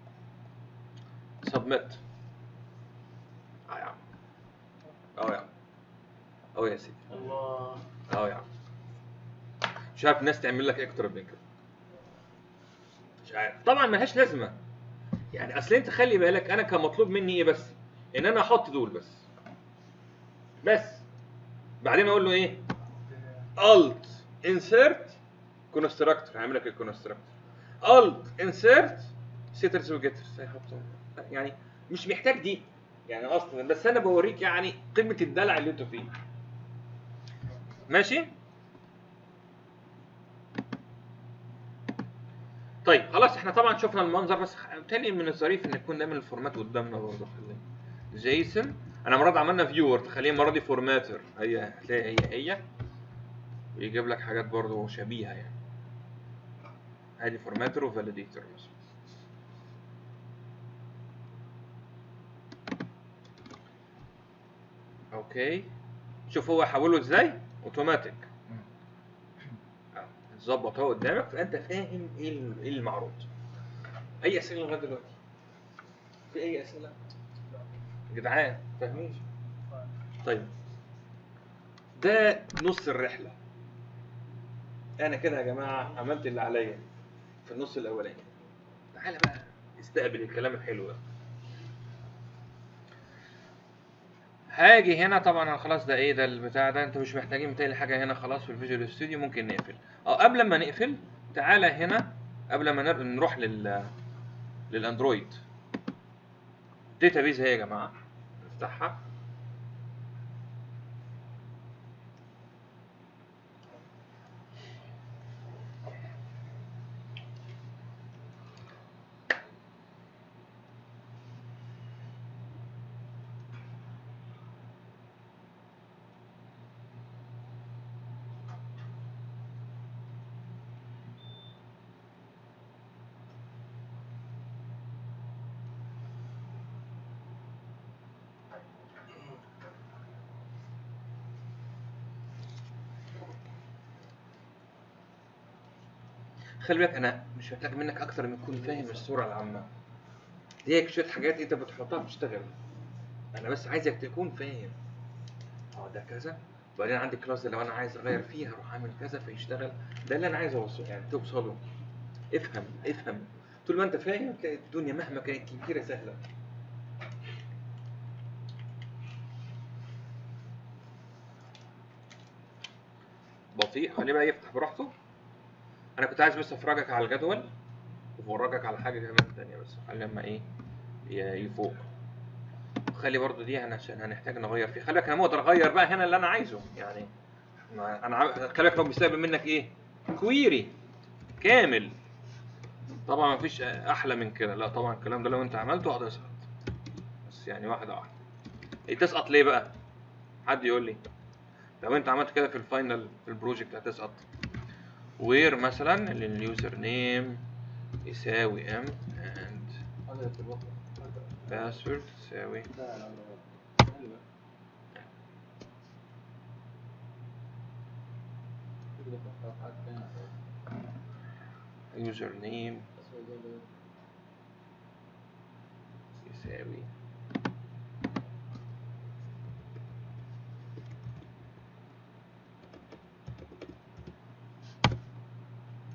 سبميت اه يا عم اه يا عم اه يا سيدي الله اه يا عم مش عارف الناس تعمل لك ايه اكتر من كده مش عارف طبعا ملهاش لازمه يعني اصل انت خلي بالك انا كان مطلوب مني ايه بس ان انا احط دول بس بس بعدين اقول له ايه alt insert constructor هعمل لك الكونستراكتور alt insert setters وجيترز هيحطهم يعني مش محتاج دي يعني اصلا بس انا بوريك يعني قمه الدلع اللي انتوا فيه ماشي طيب خلاص احنا طبعا شفنا المنظر بس تاني من الظريف ان يكون دايما الفورمات قدامنا برضه خلينا جيسون انا المره دي عملنا فيور تخليه المره دي فورماتر هي هتلاقي هي هي ويجيب لك حاجات برضه شبيهه يعني ادي فورماتر وفاليديتور مثلا اوكي شوف هو حوله ازاي اوتوماتيك آه، اتظبط اهو قدامك فانت فاهم ايه ال- إيه المعروض اي اسئله لغايه دلوقتي في اي اسئله يا جدعان فاهمين طيب ده نص الرحله انا كده يا جماعه عملت اللي عليا في النص الاولاني تعالى بقى استقبل الكلام الحلو ده هاجي هنا طبعا أنا خلاص ده ايه ده البتاع ده انتوا مش محتاجين متهيألي حاجه هنا خلاص في الفيجوال ستوديو ممكن نقفل اه قبل ما نقفل تعالى هنا قبل ما نر- نروح لل للاندرويد الداتابيز اهي يا جماعه نفتحها خلي بالك انا مش محتاج منك اكتر من تكون فاهم الصوره العامه دي شويه حاجات انت بتحطها بتشتغل انا بس عايزك تكون فاهم اه ده كذا وبعدين عندي كلاس لو انا عايز اغير فيه هروح اعمل كذا فيشتغل ده اللي انا عايز اوصله يعني توصله افهم افهم طول ما انت فاهم تلاقي الدنيا مهما كانت كبيره سهله بطيء خليه بقى يفتح براحته انا كنت عايز بس افرجك على الجدول وافرجك على حاجه كمان تانية بس خلي لما ايه ي- يفوق خلي برضو دي هن- عشان هنحتاج نغير فيها خلي بالك انا اقدر اغير بقى هنا اللي انا عايزه يعني ما- انا عا- خلي بالك لو بيستقبل منك ايه كويري كامل طبعا مفيش احلى من كده لا طبعا الكلام ده لو انت عملته هتسقط بس يعني واحده واحده إيه تسقط ليه بقى حد يقول لي لو انت عملت كده في الفاينل في البروجكت هتسقط وير مثلا اليوزر نيم يساوي ام اند هذا في الوقت باسورد تساوي لا لا لا حلوة. تقدر تختار حاجة ثانية. يوزر نيم بس هو ده- يساوي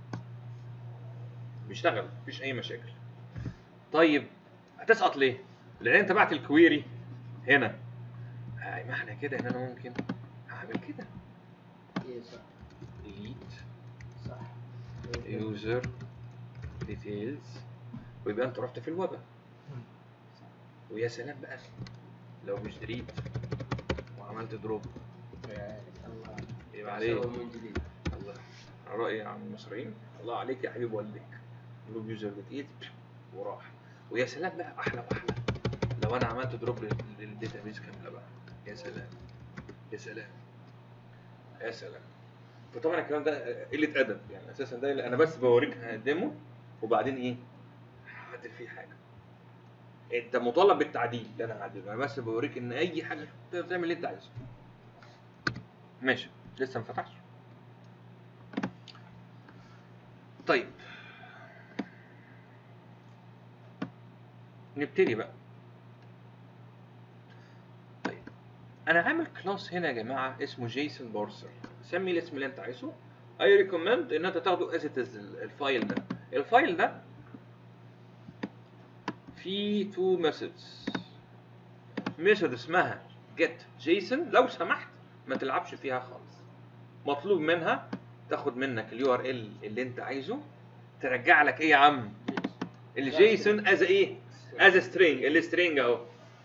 بيشتغل مفيش اي مشاكل طيب هتسقط ليه لان انت بعت الكويري هنا هاي معنى كده ان انا ممكن اعمل كده ايه صح delete صح user details ويبقى انت رحت في الويب ويا سلام بقى لو مش delete وعملت دروب الله يبقى عليه سوى من جديد الله على رأي عن المصريين الله عليك يا حبيب والدك دروب يوزر ديتيلز وراح ويا سلام بقى احلى واحلى لو انا عملت دروب للداتا بيز كامله بقى يا سلام يا سلام يا سلام فطبعا الكلام ده قله ادب يعني اساسا ده اللي انا بس بوريك هقدمه وبعدين ايه هعدل فيه حاجه انت مطالب بالتعديل اللي انا هعدله انا بس بوريك ان اي حاجه تقدر تعمل اللي انت عايزه ماشي لسه ما فتحش طيب نبتدي بقى طيب انا عامل كلاس هنا يا جماعه اسمه جيسون بارسر سمي الاسم اللي انت عايزه اي ريكومند ان انت تاخده از الفايل ده الفايل ده فيه تو ميثودز ميثود اسمها get جيسون لو سمحت ما تلعبش فيها خالص مطلوب منها تاخد منك اليو ار ال اللي انت عايزه ترجع لك ايه يا عم الجيسون از ايه از سترينج السترينج اهو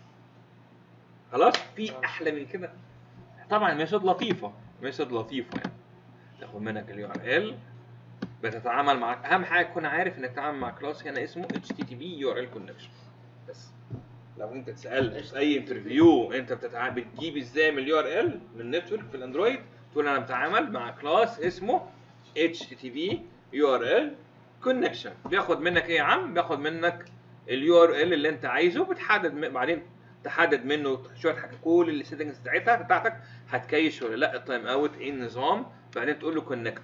خلاص في احلى من كده طبعا ميثود لطيفه ميثود لطيفه يعني تاخد منك اليو ار ال بتتعامل مع اهم حاجه تكون عارف انك تتعامل مع كلاس هنا اسمه اتش تي تي بي يو ار ال كونكشن بس لو انت اتسالت في اي انترفيو انت بتتعامل بتجيب ازاي من اليو ار ال من النتورك في الاندرويد تقول انا بتعامل مع كلاس اسمه اتش تي تي بي يو ار ال كونكشن بياخد منك ايه يا عم بياخد منك اليو ار ال اللي انت عايزه بتحدد م- بعدين تحدد منه شويه حاجات كل السيتنجز بتاعتها بتاعتك هتكيش ولا لا التايم اوت ايه النظام بعدين تقول له كونكت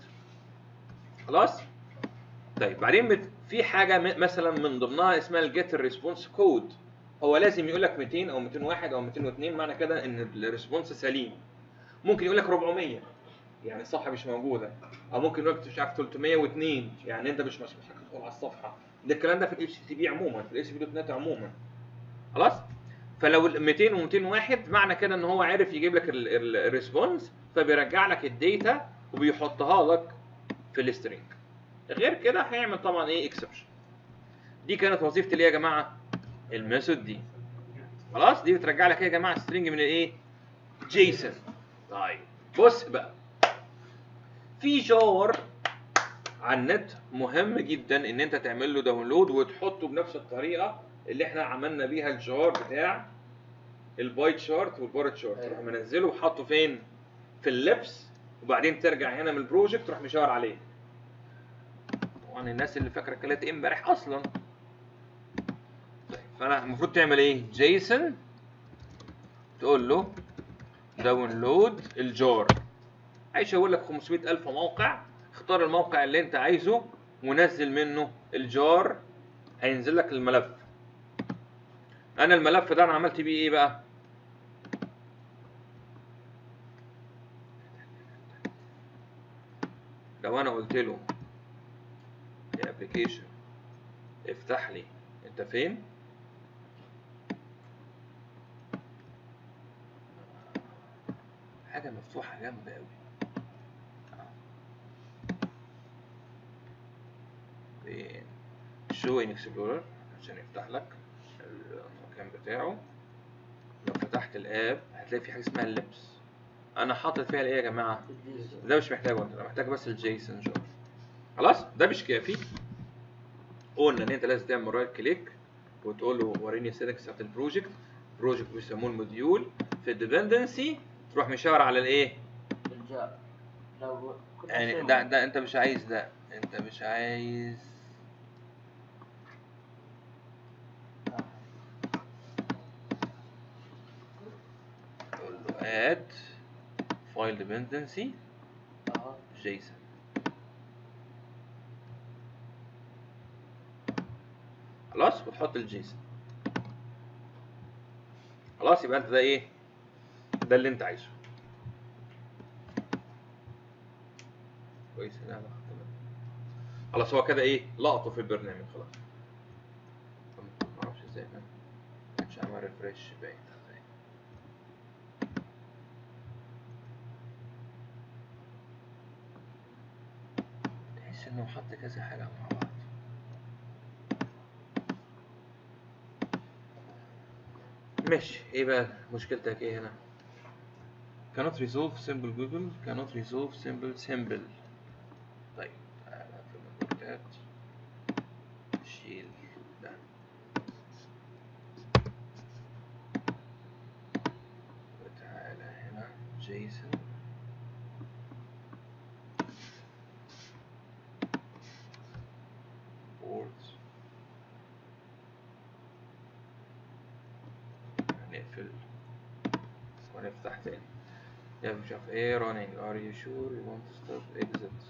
خلاص طيب بعدين بت... في حاجه م... مثلا من ضمنها اسمها الجيت ريسبونس كود هو لازم يقول لك 200 او 201 او 202 معنى كده ان الريسبونس سليم ممكن يقول لك 400 يعني الصفحه مش موجوده او ممكن يقول لك مش عارف 302 يعني انت مش مسموح لك تدخل على الصفحه ده الكلام ده في الاتش تي بي عموما في الاتش بي دوت نت عموما خلاص فلو ال 200 و 201 معنى كده ان هو عارف يجيب لك الريسبونس فبيرجع لك الداتا وبيحطها لك في السترينج غير كده هيعمل طبعا ايه اكسبشن دي كانت وظيفتي ليه يا جماعه الميثود دي خلاص دي بترجع لك ايه يا جماعه سترينج من الايه جيسون طيب بص بقى في جار على النت مهم جدا ان انت تعمل له داونلود وتحطه بنفس الطريقه اللي احنا عملنا بيها الجار بتاع الباي تشارت والبار تشارت أيوة. تروح منزله وحاطه فين في اللبس وبعدين ترجع هنا من البروجكت تروح مشاور عليه طبعا الناس اللي فاكره كانت ايه امبارح اصلا طيب فانا المفروض تعمل ايه جيسون تقول له داونلود الجار هيشاور لك 500 الف موقع اختار الموقع اللي انت عايزه ونزل منه الجار هينزل لك الملف انا الملف ده انا عملت بيه ايه بقى لو انا قلت له يا ابلكيشن افتح لي انت فين حاجه مفتوحه جامده قوي فين شو ان اكسبلورر عشان يفتح لك المكان بتاعه لو فتحت الاب هتلاقي في حاجه اسمها اللبس انا حاطط فيها ايه يا جماعه ده مش محتاجه انت انا محتاج بس الجيسون جار خلاص ده مش كافي قلنا ان انت لازم تعمل رايت كليك وتقول له وريني السيتنجز بتاعت البروجكت بروجكت بيسموه الموديول في الديبندنسي تروح مشاور على الايه الجار لو كل يعني شيء ده ده انت مش عايز ده انت مش عايز تقول له add file dependency اه جيسون خلاص وتحط الجيسون خلاص يبقى انت ده ايه ده اللي انت عايزه كويس لا لا خلاص هو كده ايه لقطه في البرنامج خلاص ما اعرفش ازاي ما كانش عمل ريفرش باين ازاي تحس انه حط كذا حاجة مع بعض ماشي ايه بقى مشكلتك ايه هنا cannot resolve simple Google cannot resolve simple symbol طيب تعالى في المنتجات شيل ده وتعالى هنا جيسون بوردز نقفل ونفتح تاني يا مش عارف ايه running are you sure you want to stop exit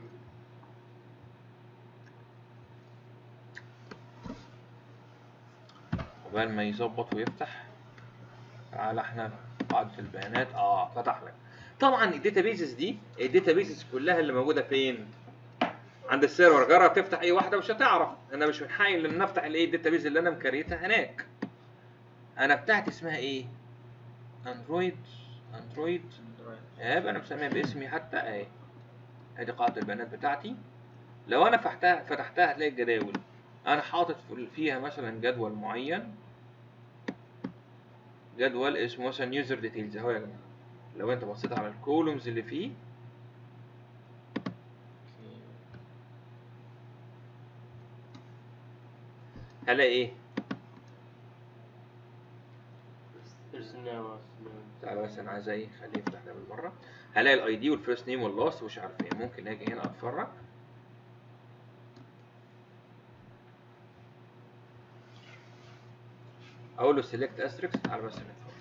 قبل ما يظبط ويفتح تعالى احنا قاعدة البيانات اه فتح لك طبعا الداتابيزز دي الداتابيزز كلها اللي موجوده فين عند السيرفر جرب تفتح اي واحده مش هتعرف انا مش من حقي ان أنا افتح الايه الداتابيز اللي انا مكريتها هناك انا بتاعتي اسمها ايه اندرويد اندرويد يبقى انا مسميها باسمي حتى اهي ادي قاعده البيانات بتاعتي لو انا فتحتها فتحتها هتلاقي الجداول انا حاطط فيها مثلا جدول معين جدول اسمه مثلا يوزر ديتيلز اهو يا جماعه لو انت بصيت على الكولومز اللي فيه هلاقي ايه تعالى بس انا عايز ايه خليه يفتح ده بالمره هلاقي الاي دي والفيرست نيم واللاست ومش عارف ايه ممكن اجي هنا اتفرج اقول له سيلكت استريكس تعالى بس نتفرج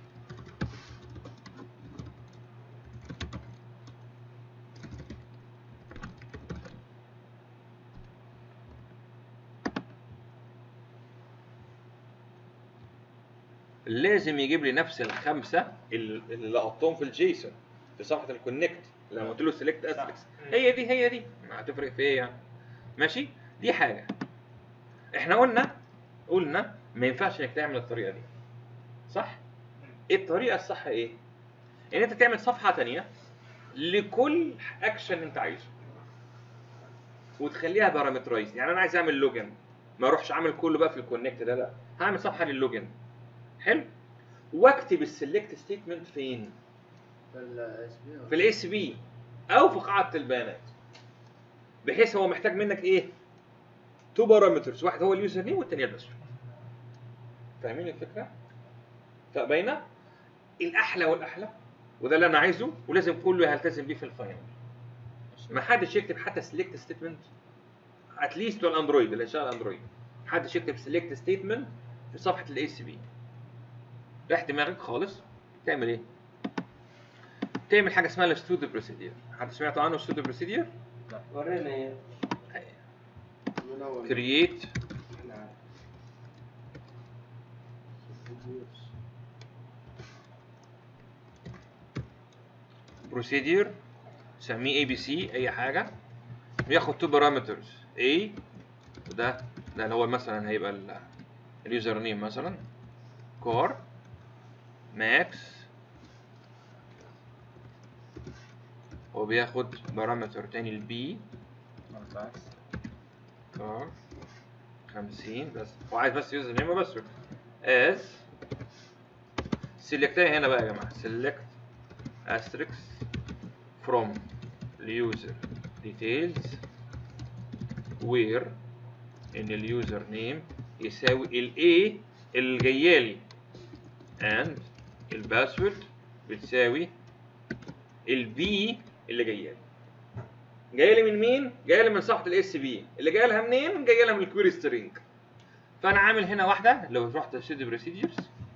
لازم يجيب لي نفس الخمسه اللي اللي لقطتهم في الجيسون في صفحه الكونكت لما قلت له سيلكت استريكس هي دي هي دي ما هتفرق في ايه يعني ماشي دي حاجه احنا قلنا قلنا ما ينفعش انك تعمل الطريقه دي صح ايه الطريقه الصح ايه ان انت تعمل صفحه تانية لكل اكشن انت عايزه وتخليها بارامترايز يعني انا عايز اعمل لوجن ما اروحش عامل كله بقى في الكونكت ده لا هعمل صفحه للوجن حلو واكتب السلكت ستيتمنت فين في الاس بي في الاس بي او في قاعده البيانات بحيث هو محتاج منك ايه تو بارامترز واحد هو اليوزر نيم والثانيه الباسورد فاهمين الفكره فباينه الاحلى والاحلى وده اللي انا عايزه ولازم كله يلتزم بيه في الفاينل ما حدش يكتب حتى سيلكت ستيتمنت اتليست بتوع الاندرويد اللي شغال اندرويد ما حدش يكتب سيلكت ستيتمنت في صفحه الاي سي بي ريح دماغك خالص تعمل ايه تعمل حاجه اسمها الستوديو بروسيدير حد سمعت عنه الستوديو بروسيدير ورينا ايه من اول كرييت نعم. بروسيدير سميه اي بي سي اي حاجه بياخد تو بارامترز اي وده ده اللي هو مثلا هيبقى ال- اليوزر نيم مثلا كور ماكس هو بياخد بارامتر تاني البي كار 50 بس هو عايز بس يوزر نيم وبس از سيلكتها هنا بقى يا جماعه سيلكت asterisk from user details where ان اليوزر نيم يساوي ال A اللي جايالي and الباسورد بتساوي ال B اللي جايالي جايلي من مين؟ جايلي من صفحه الاس بي اللي جايلها منين؟ جايلها من الكويري سترينج فانا عامل هنا واحده لو رحت ستوديو بروسيدجرز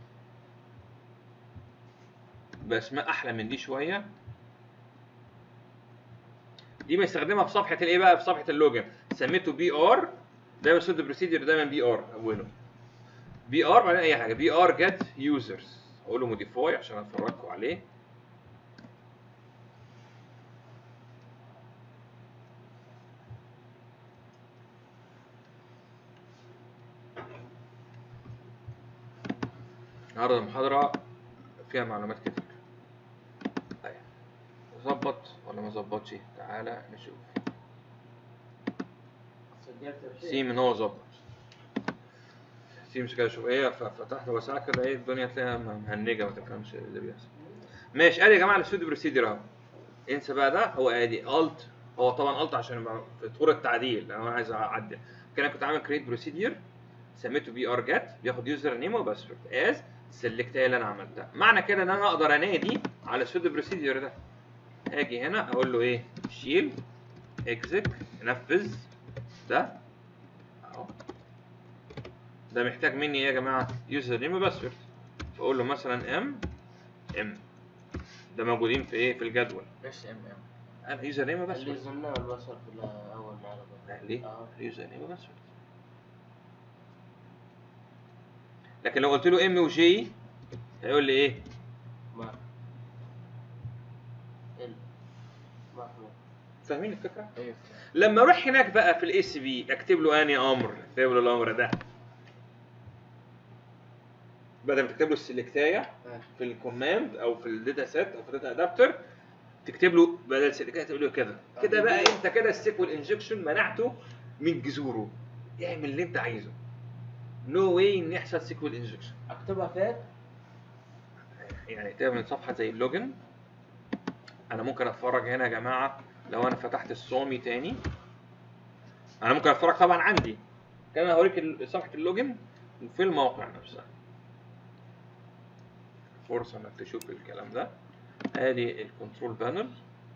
باسماء احلى من دي شويه دي بنستخدمها في صفحه الايه بقى في صفحه اللوجن سميته بي ار دايما سود بروسيدر دايما بي ار اوله بي ار بعدين اي حاجه بي ار جيت يوزرز اقول له موديفاي عشان افرجكم عليه النهارده المحاضرة فيها معلومات كتير طيب ظبط ولا ما ظبطش تعالى نشوف سجلت سي الشيء من هو ظبط سي مش كده شوية ففتحت وسعت كده ايه الدنيا تلاقيها مهنجة ما تفهمش اللي بيحصل ماشي ادي يا جماعة السود بروسيدر اهو انسى بقى ده هو ادي الت هو طبعا الت عشان يبقى في طور التعديل لو انا عايز اعدل كده كنت عامل كريت بروسيدر سميته بي ار جت بياخد يوزر نيم وباسورد از سيلكت اللي انا عملتها معنى كده ان انا اقدر انادي على السود بروسيدر ده هاجي هنا اقول له ايه شيل اكزك نفذ ده اهو ده محتاج مني ايه يا جماعه يوزر نيم وباسورد فاقول له مثلا ام ام ده موجودين في ايه في الجدول ايش ام ام انا يوزر نيم اللي وباسورد زلناه البصر في اول معرض لا، ليه اه يوزر نيم وباسورد لكن لو قلت له ام وجي هيقول لي ايه ما ال ما في فاهمين الفكره ايوه لما اروح هناك بقى في الاي سي بي اكتب له اني امر اكتب له الامر ده بدل ما تكتب له السلكتايه آه. في الكوماند او في الداتا سيت او في الداتا ادابتر تكتب له بدل سلكتايه تقول له كده كده بقى انت كده السيكوال انجكشن منعته من جذوره اعمل اللي انت عايزه نو واي ان يحصل سيكوال انجكشن اكتبها فين؟ يعني تعمل صفحه زي اللوجن انا ممكن اتفرج هنا يا جماعه لو انا فتحت الصومي تاني انا ممكن اتفرج طبعا عندي كان انا هوريك ال- صفحه اللوجن في الموقع نفسها فرصه انك تشوف الكلام ده ادي الكنترول بانل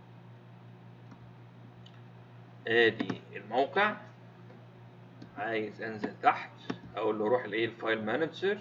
ادي الموقع عايز انزل تحت اقول له روح لايه الفايل مانجر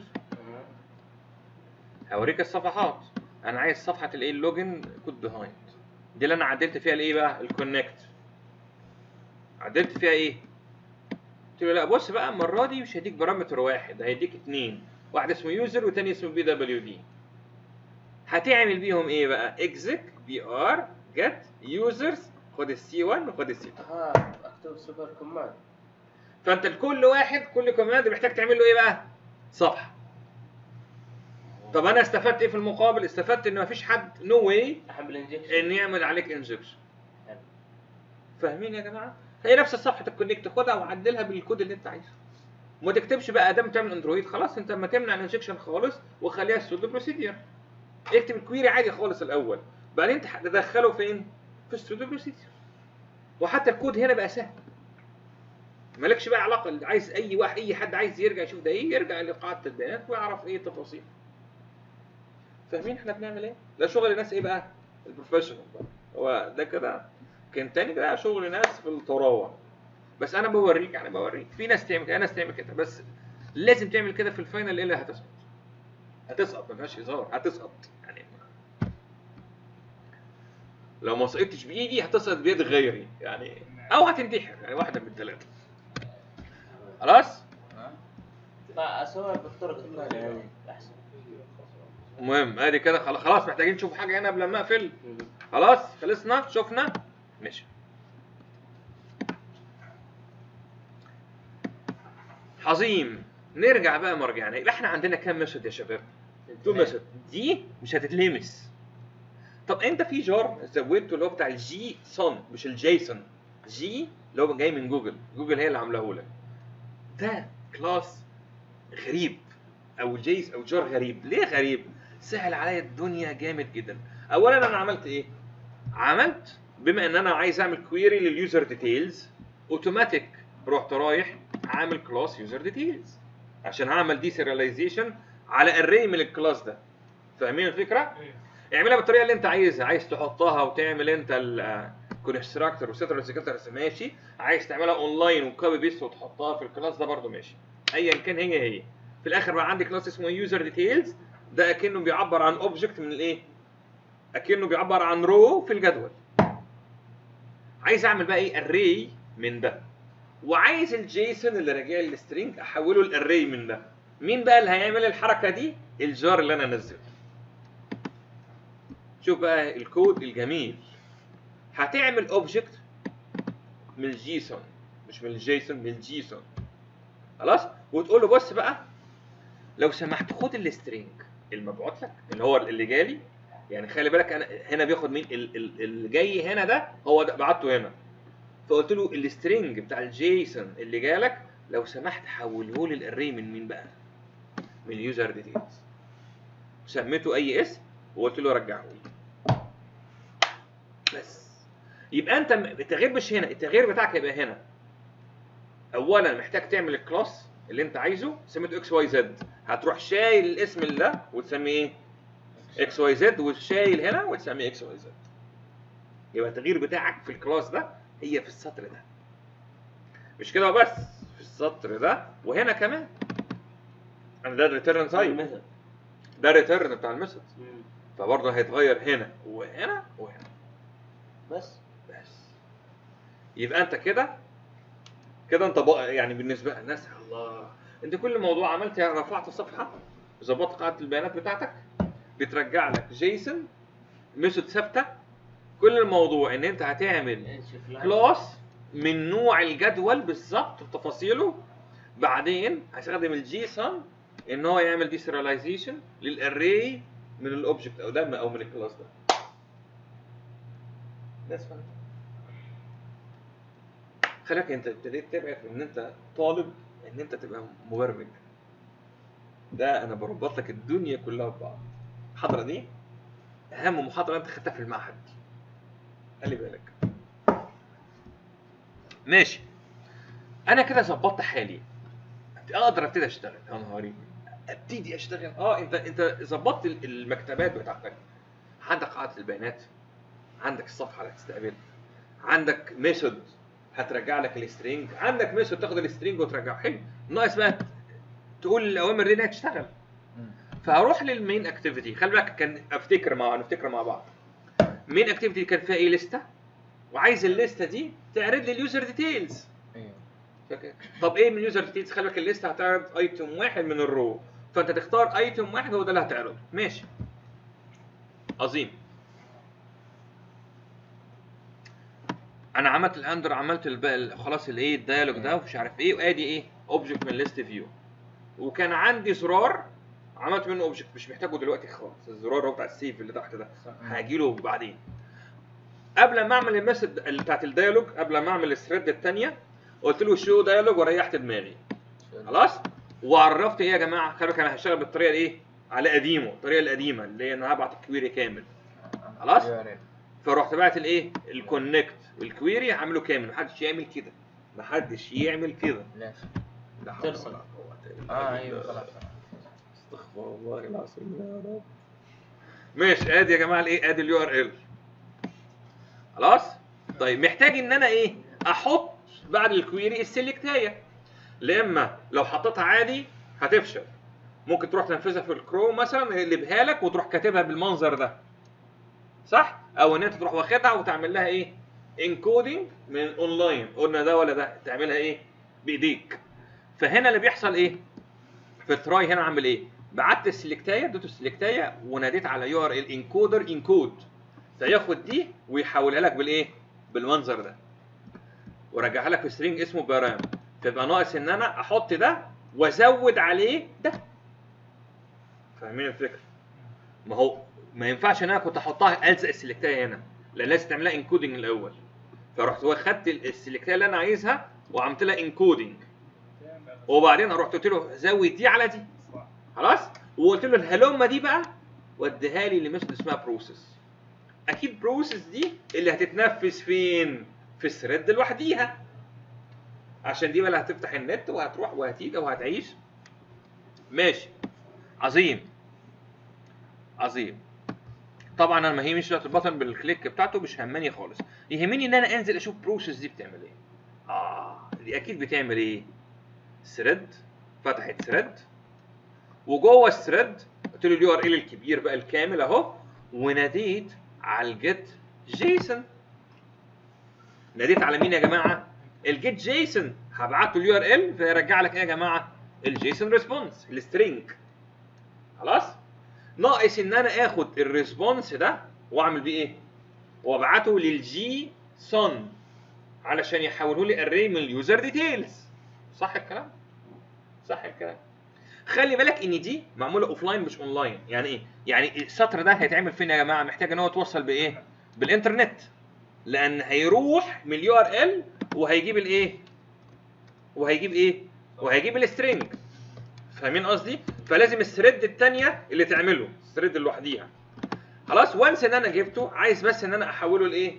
هوريك الصفحات انا عايز صفحه الايه اللوجن كود بيهايند دي اللي انا عدلت فيها الايه بقى الكونكت عدلت فيها ايه قلت له لا بص بقى المره دي مش هيديك بارامتر واحد هيديك اتنين واحد اسمه يوزر والتاني اسمه بي دبليو دي هتعمل بيهم ايه بقى اكزك بي ار جت يوزرز خد السي 1 وخد السي 2 اه اكتب سوبر كوماند فانت لكل واحد كل كوماند محتاج تعمل له ايه بقى صفحه طب انا استفدت ايه في المقابل استفدت ان مفيش حد نو واي احمل انجكشن ان يعمل عليك انجكشن حلو. فاهمين يا جماعه هي نفس صفحه الكونكت خدها وعدلها بالكود اللي انت عايزه وما تكتبش بقى ادام تعمل اندرويد خلاص انت لما تمنع الانجكشن خالص وخليها سودو بروسيدير اكتب الكويري عادي خالص الاول بعدين تح- تدخله فين في السودو بروسيدير وحتى الكود هنا بقى سهل مالكش بقى علاقه اللي عايز اي واحد اي حد عايز يرجع يشوف ده ايه يرجع لقاعده البيانات ويعرف ايه التفاصيل فاهمين احنا بنعمل ايه ده شغل الناس ايه بقى البروفيشنال بقى هو ده كده كان تاني ده شغل ناس في الطراوه بس انا بوريك يعني بوريك في ناس تعمل كده ناس تعمل كده بس لازم تعمل كده في الفاينل الا هتسقط هتسقط ما فيهاش هزار هتسقط يعني لو ما سقطتش بايدي هتسقط بيد غيري يعني او هتنتحر يعني واحده من الثلاثه خلاص فاسويها بالطرق الثانيه احسن المهم ادي كده خلاص خلاص محتاجين نشوف حاجه هنا قبل ما اقفل خلاص خلصنا شفنا ماشي عظيم نرجع بقى مرجعنا يبقى احنا عندنا كام ميثود يا شباب تو ميثود دي مش هتتلمس طب انت في جار زودته اللي هو بتاع الجي سون مش الجيسون جي اللي هو جاي من جوجل جوجل هي اللي عاملاه لك ده كلاس غريب او جيس او جار غريب ليه غريب سهل عليا الدنيا جامد جدا اولا انا عملت ايه عملت بما ان انا عايز اعمل كويري لليوزر ديتيلز اوتوماتيك رحت رايح عامل كلاس يوزر ديتيلز عشان هعمل دي سيرياليزيشن على اري من الكلاس ده فاهمين الفكره اعملها بالطريقه اللي انت عايزها عايز تحطها وتعمل انت الكونستراكتور وسيتر وسيكتر ماشي عايز تعملها اونلاين وكوبي بيست وتحطها في الكلاس ده برضو ماشي ايا كان هي هي في الاخر بقى عندي كلاس اسمه يوزر ديتيلز ده اكنه بيعبر عن اوبجكت من الايه اكنه بيعبر عن رو في الجدول عايز اعمل بقى ايه اري من ده وعايز الجيسون اللي راجع لي السترينج احوله لاري من ده مين بقى اللي هيعمل الحركه دي الجار اللي انا نزلته شوف بقى الكود الجميل هتعمل اوبجكت من الجيسون مش من الجيسون من الجيسون خلاص وتقول له بص بقى لو سمحت خد السترينج المبعوث لك اللي هو اللي جالي يعني خلي بالك انا هنا بياخد مين ال- ال- اللي جاي هنا ده هو ده بعته هنا فقلت له السترنج بتاع الجيسون اللي جالك لو سمحت حوله لي الاري من مين بقى؟ من اليوزر ديتيلز سميته اي اسم وقلت له رجعه لي بس يبقى انت م- التغيير مش هنا التغيير بتاعك يبقى هنا اولا محتاج تعمل الكلاس اللي انت عايزه سميته اكس واي زد هتروح شايل الاسم اللي ده وتسميه ايه؟ اكس واي زد وشايل هنا وتسميه اكس واي زد يبقى التغيير بتاعك في الكلاس ده هي في السطر ده مش كده وبس في السطر ده وهنا كمان انا ده الريتيرن تايب الميثود ده الريتيرن بتاع الميثود مم. فبرضه هيتغير هنا وهنا وهنا بس بس يبقى انت كده كده انت بقى يعني بالنسبه للناس الله انت كل موضوع عملت رفعت صفحه ظبطت قاعده البيانات بتاعتك بترجع لك جيسون ميثود ثابته كل الموضوع ان انت هتعمل شوف لاين. كلاس من نوع الجدول بالظبط بتفاصيله بعدين هستخدم الجيسون ان هو يعمل ديسيراليزيشن للاري من الاوبجكت او ده او من الكلاس ده بس فاهم خليك انت ابتديت تبعد ان انت طالب ان انت تبقى مبرمج ده انا بربط لك الدنيا كلها ببعض المحاضره دي اهم محاضره انت خدتها في المعهد خلي بالك ماشي انا كده ظبطت حالي اقدر ابتدي اشتغل يا نهاري ابتدي اشتغل اه انت انت ظبطت ال- المكتبات بتاعتك عندك قاعده البيانات عندك الصفحه اللي هتستقبلها عندك ميثود هترجع لك السترينج عندك ميثود تاخد السترينج وترجعه حلو ناقص بقى تقول الاوامر دي انها تشتغل مم. فهروح للمين اكتيفيتي خلي بالك كان افتكر مع نفتكر مع بعض مين اكتيفيتي كان فيها ايه لسته وعايز الليسته دي تعرض لي اليوزر ديتيلز ايوه فاكر طب ايه من اليوزر ديتيلز خلي بالك الليسته هتعرض ايتم واحد من الرو فانت تختار ايتم واحد هو ده اللي هتعرضه ماشي عظيم انا عملت الاندر عملت الب- خلاص الايه الديالوج ده ومش عارف ايه وادي ايه اوبجكت من ليست فيو وكان عندي زرار عملت منه اوبجكت مش محتاجه دلوقتي خالص الزرار هو بتاع السيف اللي تحت ده هاجي له بعدين قبل ما اعمل المسج اللي بتاعت الديالوج قبل ما اعمل الثريد الثانيه قلت له شو ديالوج وريحت دماغي خلاص وعرفت ايه يا جماعه خلي بالك انا هشتغل بالطريقه ايه على قديمه الطريقه القديمه اللي هي انا هبعت الكويري كامل خلاص؟ فرحت بعت الايه الكونكت والكويري هعمله كامل محدش يعمل كده محدش يعمل كده ليش؟ لا حول ترسل. ولا قوة إلا اه بالله. ايوه خلاص استغفر الله العظيم يا رب ماشي ادي يا جماعه الايه ادي اليو ار ال خلاص طيب محتاج ان انا ايه احط بعد الكويري السلكتايه لا اما لو حطيتها عادي هتفشل ممكن تروح تنفذها في الكروم مثلا يقلبها لك وتروح كاتبها بالمنظر ده صح او ان انت تروح واخدها وتعمل لها ايه انكودنج من اونلاين قلنا ده ولا ده تعملها ايه بايديك فهنا اللي بيحصل ايه في التراي هنا عامل ايه بعت السلكتايه اديته السلكتايه وناديت على يو ار ال انكودر انكود فياخد دي ويحولها لك بالايه بالمنظر ده ورجعها لك في سترينج اسمه بارام فيبقى ناقص ان انا احط ده وازود عليه ده فاهمين الفكره ما هو ما ينفعش ان انا كنت احطها الزق السلكتايه هنا لان لازم تعملها انكودنج الاول فرحت واخدت السلكتايه اللي انا عايزها وعملت لها انكودنج وبعدين رحت قلت له زود دي على دي خلاص وقلت له الهلومه دي بقى وديها لي لميثود اسمها بروسيس اكيد بروسيس دي اللي هتتنفذ فين في الثريد لوحديها عشان دي بقى اللي هتفتح النت وهتروح وهتيجي وهتعيش ماشي عظيم عظيم طبعا انا ما يهمنيش دلوقتي البطن بالكليك بتاعته مش هماني خالص يهمني ان انا انزل اشوف بروسيس دي بتعمل ايه اه دي اكيد بتعمل ايه ثريد فتحت ثريد وجوه الثريد قلت له اليو ار ال الكبير بقى الكامل اهو وناديت على الجيت جيسون ناديت على مين يا جماعه الجيت جيسون هبعت له اليو ار ال فيرجع لك ايه يا جماعه الجيسون ريسبونس السترينج خلاص ناقص ان انا اخد الريسبونس ده واعمل بيه ايه وابعته للجي سون علشان يحوله لي اري من اليوزر ديتيلز صح الكلام صح الكلام خلي بالك ان دي معموله اوف لاين مش اونلاين يعني ايه يعني السطر ده هيتعمل فين يا جماعه محتاج ان هو يتوصل بايه بالانترنت لان هيروح من اليو ار ال وهيجيب الايه وهيجيب ايه وهيجيب السترنج فاهمين قصدي فلازم الثريد الثانيه اللي تعمله الثريد اللي لوحديها خلاص وانس ان انا جبته عايز بس ان انا احوله لايه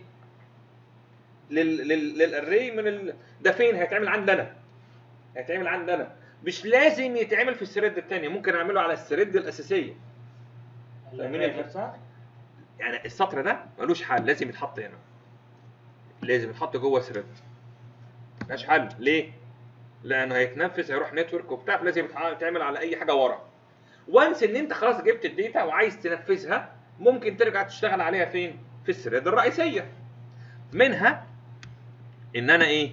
لل لل للاري من ال... ده فين هيتعمل عندنا هيتعمل عندنا مش لازم يتعمل في الثريد الثانيه ممكن اعمله على الثريد الاساسيه فاهمين يا نفسها؟ يعني السطر ده ملوش حل لازم يتحط هنا لازم يتحط جوه ثريد ملهاش حل ليه لانه هيتنفذ هيروح نتورك وبتاع فلازم يتع- يتعمل على اي حاجه ورا وانس ان انت خلاص جبت الداتا وعايز تنفذها ممكن ترجع تشتغل عليها فين في الثريد الرئيسيه منها ان انا ايه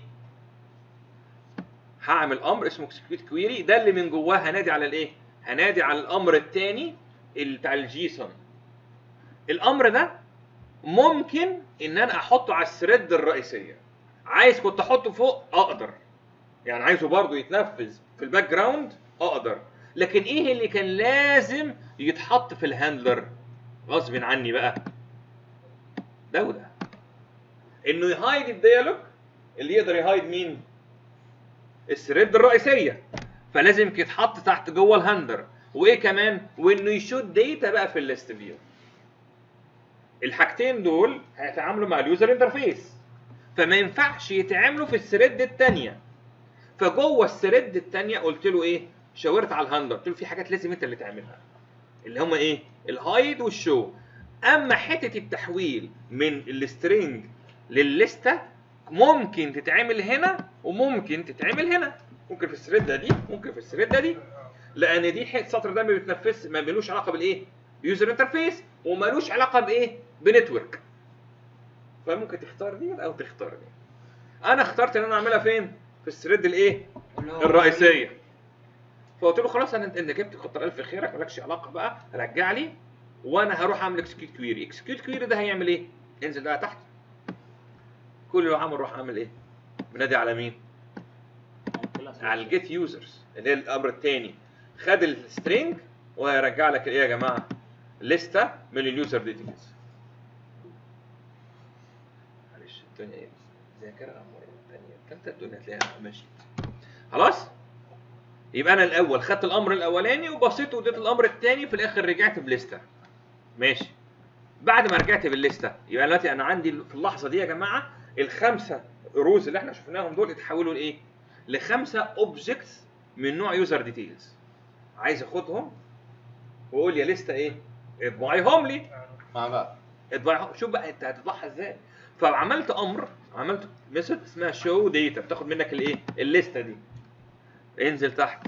هعمل امر اسمه اكسكيوت كويري ده اللي من جواه هنادي على الايه هنادي على الامر الثاني بتاع الجيسون الامر ده ممكن ان انا احطه على الثريد الرئيسيه عايز كنت احطه فوق اقدر يعني عايزه برضه يتنفذ في الباك جراوند اقدر لكن ايه اللي كان لازم يتحط في الهاندلر غصب عني بقى ده وده انه يهايد الديالوج اللي يقدر يهايد مين الثريد الرئيسيه فلازم يتحط تحت جوه الهاندلر وايه كمان وانه يشوت داتا بقى في الليست فيو الحاجتين دول هيتعاملوا مع اليوزر انترفيس فما ينفعش يتعاملوا في الثريد الثانيه فجوه الثريد الثانيه قلت له ايه شاورت على الهاندلر قلت له في حاجات لازم انت اللي تعملها اللي هم ايه الهايد والشو اما حته التحويل من السترينج للليسته ممكن تتعمل هنا وممكن تتعمل هنا ممكن في الثريد دي ممكن في الثريد دي لان دي حته السطر ده ما بيتنفذ ما ملوش علاقه بالايه يوزر انترفيس وملوش علاقه بايه بنتورك فممكن تختار دي او تختار دي انا اخترت ان انا اعملها فين في الثريد الايه الرئيسيه فقلت له خلاص انا انت جبت كتر الف خيرك مالكش علاقه بقى رجع لي وانا هروح اعمل اكسكيوت كويري اكسكيوت كويري ده هيعمل ايه انزل بقى تحت كل اللي عمل روح اعمل ايه بنادي على مين على الجيت يوزرز اللي هي الامر الثاني خد السترينج وهيرجع لك ايه يا جماعه لسته من اليوزر ديتيلز معلش الدنيا ايه ذاكره امور الثانيه الثالثه الدنيا تلاقيها ماشيه خلاص يبقى انا الاول خدت الامر الاولاني وبصيت واديت الامر الثاني في الاخر رجعت بليسته ماشي بعد ما رجعت بالليسته يبقى دلوقتي انا عندي في اللحظه دي يا جماعه الخمسه روز اللي احنا شفناهم دول اتحولوا لايه؟ لخمسه اوبجكتس من نوع يوزر ديتيلز عايز اخدهم واقول يا لسته ايه؟ اطبعيهم لي مع بعض اطبعيهم شوف بقى انت هتطبعها ازاي فعملت امر عملت ميثود اسمها شو داتا بتاخد منك الايه؟ الليسته دي انزل تحت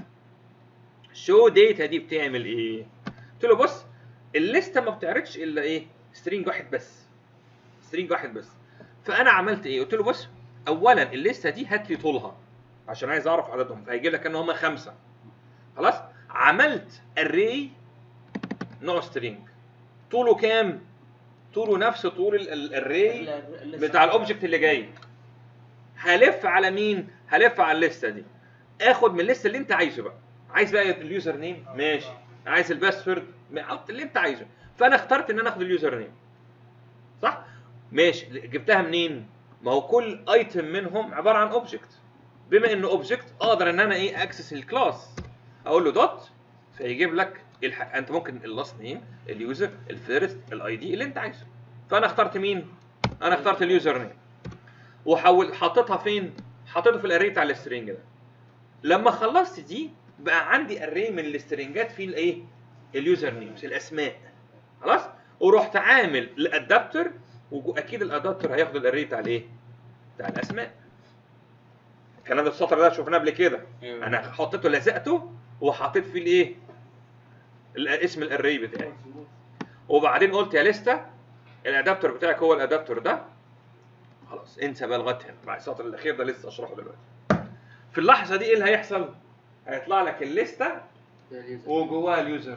شو داتا دي بتعمل ايه؟ قلت له بص الليسته ما بتعرضش الا ايه؟ سترينج واحد بس سترينج واحد بس فانا عملت ايه؟ قلت له بص اولا الليسته دي هات لي طولها عشان عايز اعرف عددهم فهيجيب لك ان هم خمسه خلاص عملت اري نوع سترينج طوله كام؟ طوله نفس طول الاري بتاع الاوبجكت اللي جاي هلف على مين؟ هلف على الليسته دي اخد من الليسته اللي انت عايزه بقى عايز بقى اليوزر نيم ماشي عايز الباسورد حط اللي انت عايزه فانا اخترت ان انا اخد اليوزر نيم صح ماشي جبتها منين ما هو كل ايتم منهم عباره عن اوبجكت بما انه اوبجكت اقدر ان انا ايه اكسس الكلاس اقول له دوت فيجيب لك الح... انت ممكن اللاست نيم اليوزر الفيرست الاي دي اللي انت عايزه فانا اخترت مين انا اخترت اليوزر نيم وحول حطيتها فين حطيته في الاري بتاع السترينج ده لما خلصت دي بقى عندي اري من السترنجات فيه الايه اليوزر نيمز الاسماء خلاص ورحت عامل الادابتر واكيد الادابتر هياخد الاري بتاع الايه بتاع الاسماء الكلام ده السطر ده شفناه قبل كده انا حطيته لزقته وحطيت فيه الايه ال- اسم الاري بتاعي وبعدين قلت يا لسته الادابتر بتاعك هو الادابتر ده خلاص انسى بقى لغايه هنا بعد السطر الاخير ده لسه اشرحه دلوقتي في اللحظه دي ايه اللي هيحصل هيطلع لك الليسته وجواها اليوزر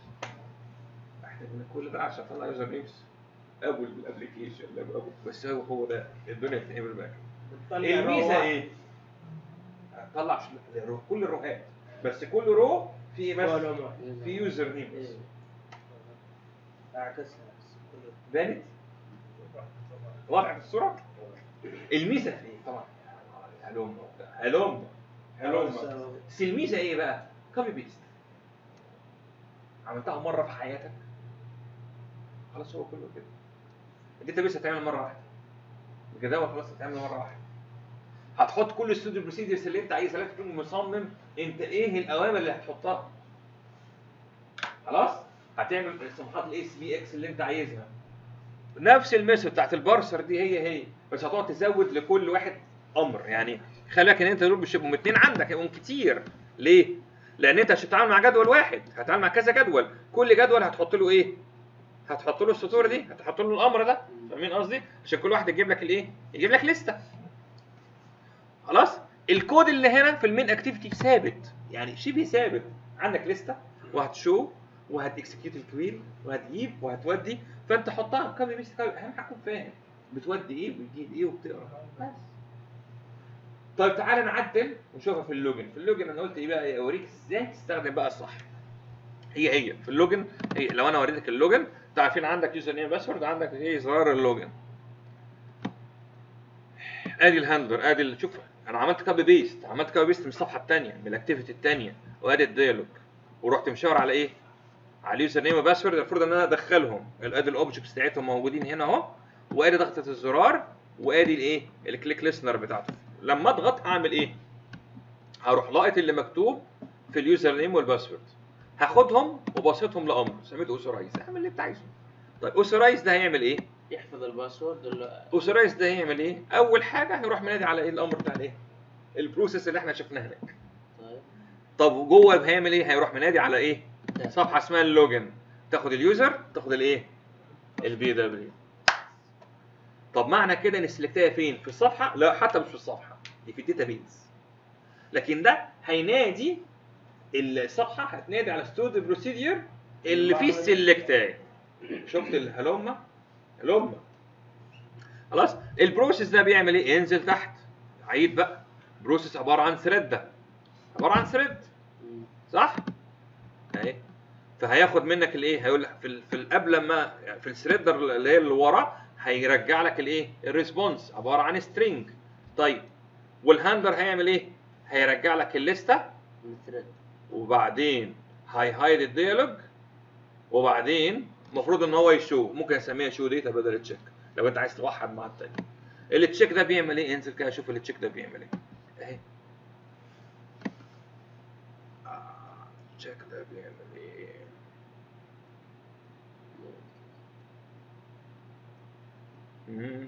احنا قلنا كل ده عشان اطلع يوزر نيمز اول بالابلكيشن لا أول. بس هو هو ده الدنيا بتتعمل بقى الميزه ايه؟ هتطلع ش- الرو- كل الروهات بس كل رو في ايه بس في يوزر نيم بس إيه. اعكسها كله. بانت واضح في الصوره الميزه في ايه طبعا هلوم هلوم هلوم بس الميزه ايه بقى كوبي بيست عملتها مره في حياتك خلاص هو كله كده الداتابيس هتعمل مره واحده الجداول خلاص هتعمل مره واحده هتحط كل الستوديو بروسيدرز اللي انت عايزها لازم تكون مصمم انت ايه الاوامر اللي هتحطها خلاص هتعمل صفحات الاي سي بي اكس اللي انت عايزها نفس الميثود بتاعت البارسر دي هي هي بس هتقعد تزود لكل واحد امر يعني خلي بالك ان انت دول مش يبقوا اتنين عندك يبقوا كتير ليه؟ لان انت مش هتتعامل مع جدول واحد هتتعامل مع كذا جدول كل جدول هتحط له ايه؟ هتحط له السطور دي هتحط له الامر ده فاهمين قصدي؟ عشان كل واحد يجيب لك الايه؟ يجيب لك لسته خلاص؟ الكود اللي هنا في المين اكتيفيتي ثابت يعني شبه ثابت عندك لسته وهتشو وهتكسكيوت الكويري وهتجيب وهتودي فانت حطها كوبي بيست اهم حاجه تكون فاهم بتودي ايه وبتجيب ايه وبتقرا بس طيب تعالى نعدل ونشوفها في اللوجن في اللوجن انا قلت ايه بقى إيه؟ اوريك ازاي تستخدم بقى الصح هي هي في اللوجن هي لو انا وريتك اللوجن انتوا عارفين عندك يوزر نيم باسورد عندك ايه زرار اللوجن ادي الهاندلر ادي ال- شوف انا عملت كوبي بيست عملت كوبي بيست من الصفحه الثانيه من الاكتيفيتي الثانيه وادي الديالوج ورحت مشاور على ايه؟ على اليوزر نيم وباسورد المفروض ان انا ادخلهم ادي الاوبجكتس بتاعتهم موجودين هنا اهو وادي ضغطه الزرار وادي الايه؟ الكليك ليسنر بتاعته لما اضغط هعمل ايه؟ هروح لاقط اللي مكتوب في اليوزر نيم والباسورد هاخدهم وبسيطهم لامر سميته اوثرايز اعمل اللي انت عايزه طيب اوثرايز ده هيعمل ايه؟ يحفظ الباسورد ولا اوثرايز ده هيعمل ايه؟ اول حاجه هيروح منادي على ايه الامر بتاع الايه؟ البروسيس اللي احنا شفناه هناك طيب طب جوه هيعمل ايه؟ هيروح منادي على ايه؟ صفحه اسمها اللوجن تاخد اليوزر تاخد الايه؟ البي دبليو طب معنى كده ان سلكتها فين؟ في الصفحه؟ لا حتى مش في الصفحه دي في الداتابيز لكن ده هينادي الصفحه هتنادي على ستود بروسيدير اللي فيه السلكتاي شفت الهلومه؟ هلومه خلاص البروسيس ده بيعمل ايه؟ ينزل تحت عيد بقى بروسيس عباره عن ثريد ده عباره عن ثريد صح؟ اهي فهياخد منك الايه؟ هيقول لك في ال- في ال- قبل لما في الثريدر اللي هي اللي ورا هيرجع لك الايه؟ الريسبونس عباره عن سترينج طيب والهاندلر هيعمل ايه؟ هيرجع لك الليسته مثل وبعدين هيهايد الديالوج وبعدين المفروض ان هو يشو ممكن اسميها شو ديتا بدل تشيك لو انت عايز توحد مع التاني التشيك ده بيعمل ايه انزل كده شوف التشيك ده بيعمل ايه اهي آه، التشيك ده بيعمل ايه مم.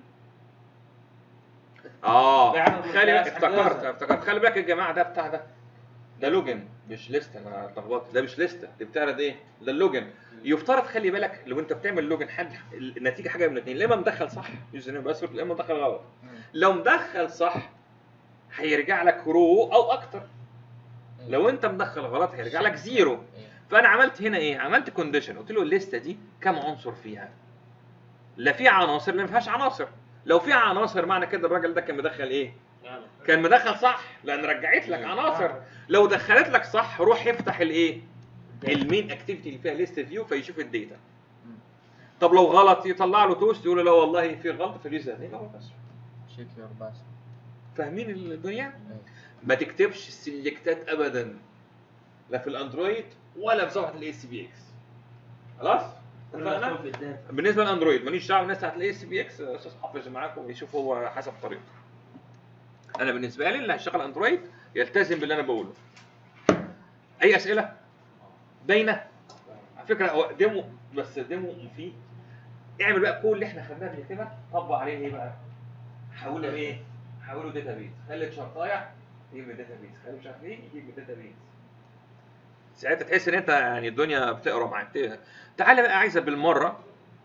اه بيعمل خلي بالك مقياس افتكرت حجازة. افتكرت خلي بالك يا جماعه ده بتاع ده ده لوجن مش ليست انا اتلخبطت ده مش ليست دي بتعرض ايه ده اللوجن يفترض خلي بالك لو انت بتعمل لوجن حد النتيجه حاجه من الاثنين يا اما مدخل صح يوزر نيم باسورد يا اما مدخل غلط لو مدخل صح هيرجع لك رو او اكتر لو انت مدخل غلط هيرجع لك زيرو فانا عملت هنا ايه عملت كونديشن قلت له الليسته دي كم عنصر فيها لا في عناصر لا ما فيهاش عناصر لو في عناصر معنى كده الراجل ده كان مدخل ايه كان مدخل صح لان رجعت لك عناصر لو دخلت لك صح روح يفتح الايه المين اكتيفيتي اللي فيها ليست فيو فيشوف الداتا طب لو غلط يطلع له توست يقول له لا والله في غلط في اليوزر نيم أو بس شيك يور باس فاهمين الدنيا ما تكتبش السلكتات ابدا لا في الاندرويد ولا في صفحه الاي سي بي اكس خلاص اتفقنا في الداتا بالنسبه للاندرويد ماليش دعوه بالناس بتاعت الاي سي بي اكس استاذ حافظ معاكم ويشوف هو حسب طريقته انا بالنسبه لي اللي هيشتغل اندرويد يلتزم باللي انا بقوله اي اسئله باينه على فكره هو ديمو بس ديمو مفيد اعمل بقى كل اللي احنا خدناه قبل كده طبق عليه ايه بقى حوله ايه حوله داتا بيز خلي شرطايع يجيب الداتا بيز خلي مش عارف ايه يجيب الداتا بيز ساعتها تحس ان انت يعني الدنيا بتقرا معاك تعالى بقى عايزه بالمره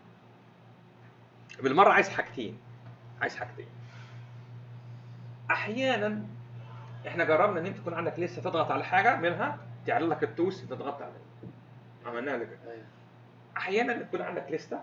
بالمره عايز حاجتين عايز حاجتين احيانا احنا جربنا ان انت يكون عندك لسه تضغط على حاجه منها تعرض لك التوس انت ضغطت عليه عملناها قبل كده أيوة. احيانا يكون عندك لسته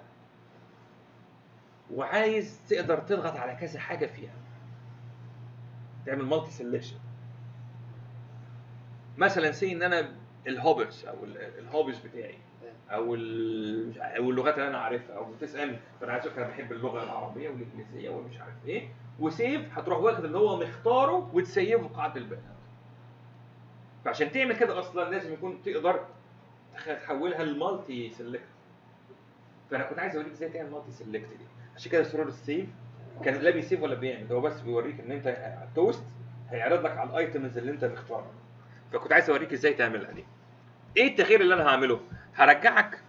وعايز تقدر تضغط على كذا حاجه فيها تعمل مالتي سيلكشن مثلا سي ان انا الهوبس او ال- الهوبس بتاعي او ال- مش ع- او اللغات اللي انا عارفها او بتسالني فانا عايز انا بحب اللغه العربيه والانجليزيه ومش عارف ايه وسيف هتروح واخد اللي هو مختاره وتسيفه في قاعده البيانات فعشان تعمل كده اصلا لازم يكون تقدر تخ- تحولها لمالتي سيلكت فانا كنت عايز اوريك ازاي تعمل مالتي سيلكت دي عشان كده زرار السيف كان لا بيسيف ولا بيعمل هو بس بيوريك ان انت على التوست هيعرض لك على الايتمز اللي انت مختارها فكنت عايز اوريك ازاي تعملها دي ايه التغيير اللي انا هعمله هرجعك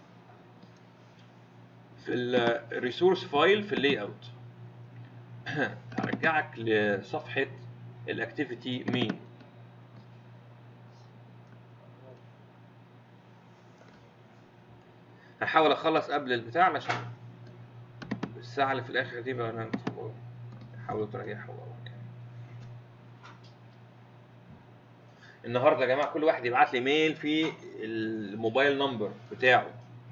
في الريسورس فايل في اللاي اوت هرجعك لصفحه الاكتيفيتي مين هحاول اخلص قبل البتاع علشان الساعه اللي في الاخر دي بقى انا حاولوا تريحوا والله. النهارده يا جماعه كل واحد يبعت لي ميل في الموبايل نمبر بتاعه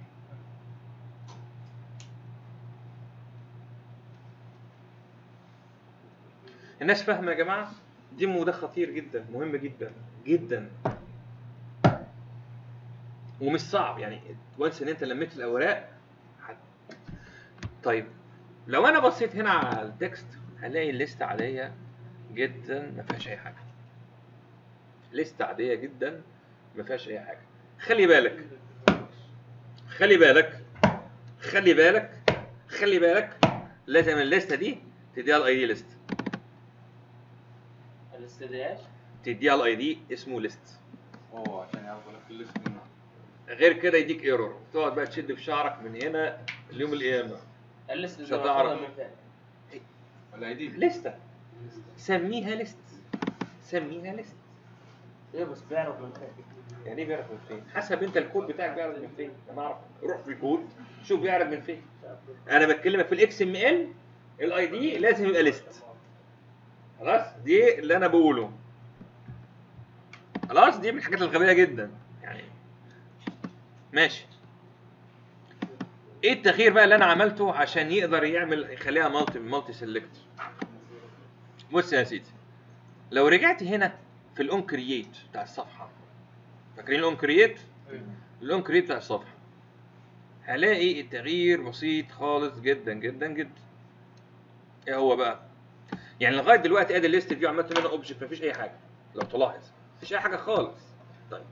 الناس فاهمه يا جماعه ديمو ده خطير جدا مهم جدا جدا ومش صعب يعني وانس ان انت لميت الاوراق هت... طيب لو انا بصيت هنا على التكست هلاقي الليست عاديه جدا ما فيهاش اي حاجه ليست عاديه جدا ما فيهاش اي حاجه خلي بالك خلي بالك خلي بالك خلي بالك لازم الليسته دي تديها الاي دي ليست الاستدعاء تديها الاي دي اسمه ليست اوه عشان يعرفوا لك الليست منها غير كده يديك ايرور تقعد بقى تشد في شعرك من هنا ليوم القيامه الليست مش زي ما هتعرف. أخذها من فين ولا دي ليسته سميها ليست سميها ليست ايه بس بيعرف من فين يعني ايه بيعرف من فين؟ حسب انت الكود بتاعك بيعرف من فين؟ انا اعرف روح في الكود شوف بيعرف من فين. انا بتكلمك في الاكس ام ال الاي دي لازم يبقى ليست. خلاص؟ دي اللي انا بقوله. خلاص دي من الحاجات الغبيه جدا يعني ماشي. ايه التغيير بقى اللي انا عملته عشان يقدر يعمل يخليها مالتي مالتي سيلكت؟ بص يا سيدي لو رجعت هنا في الاون كرييت بتاع الصفحه فاكرين الاون كرييت؟ الاون كرييت بتاع الصفحه هلاقي التغيير بسيط خالص جدا جدا جدا ايه هو بقى؟ يعني لغايه دلوقتي ادي الليست فيو عملت منها اوبجكت مفيش اي حاجه لو تلاحظ مفيش اي حاجه خالص طيب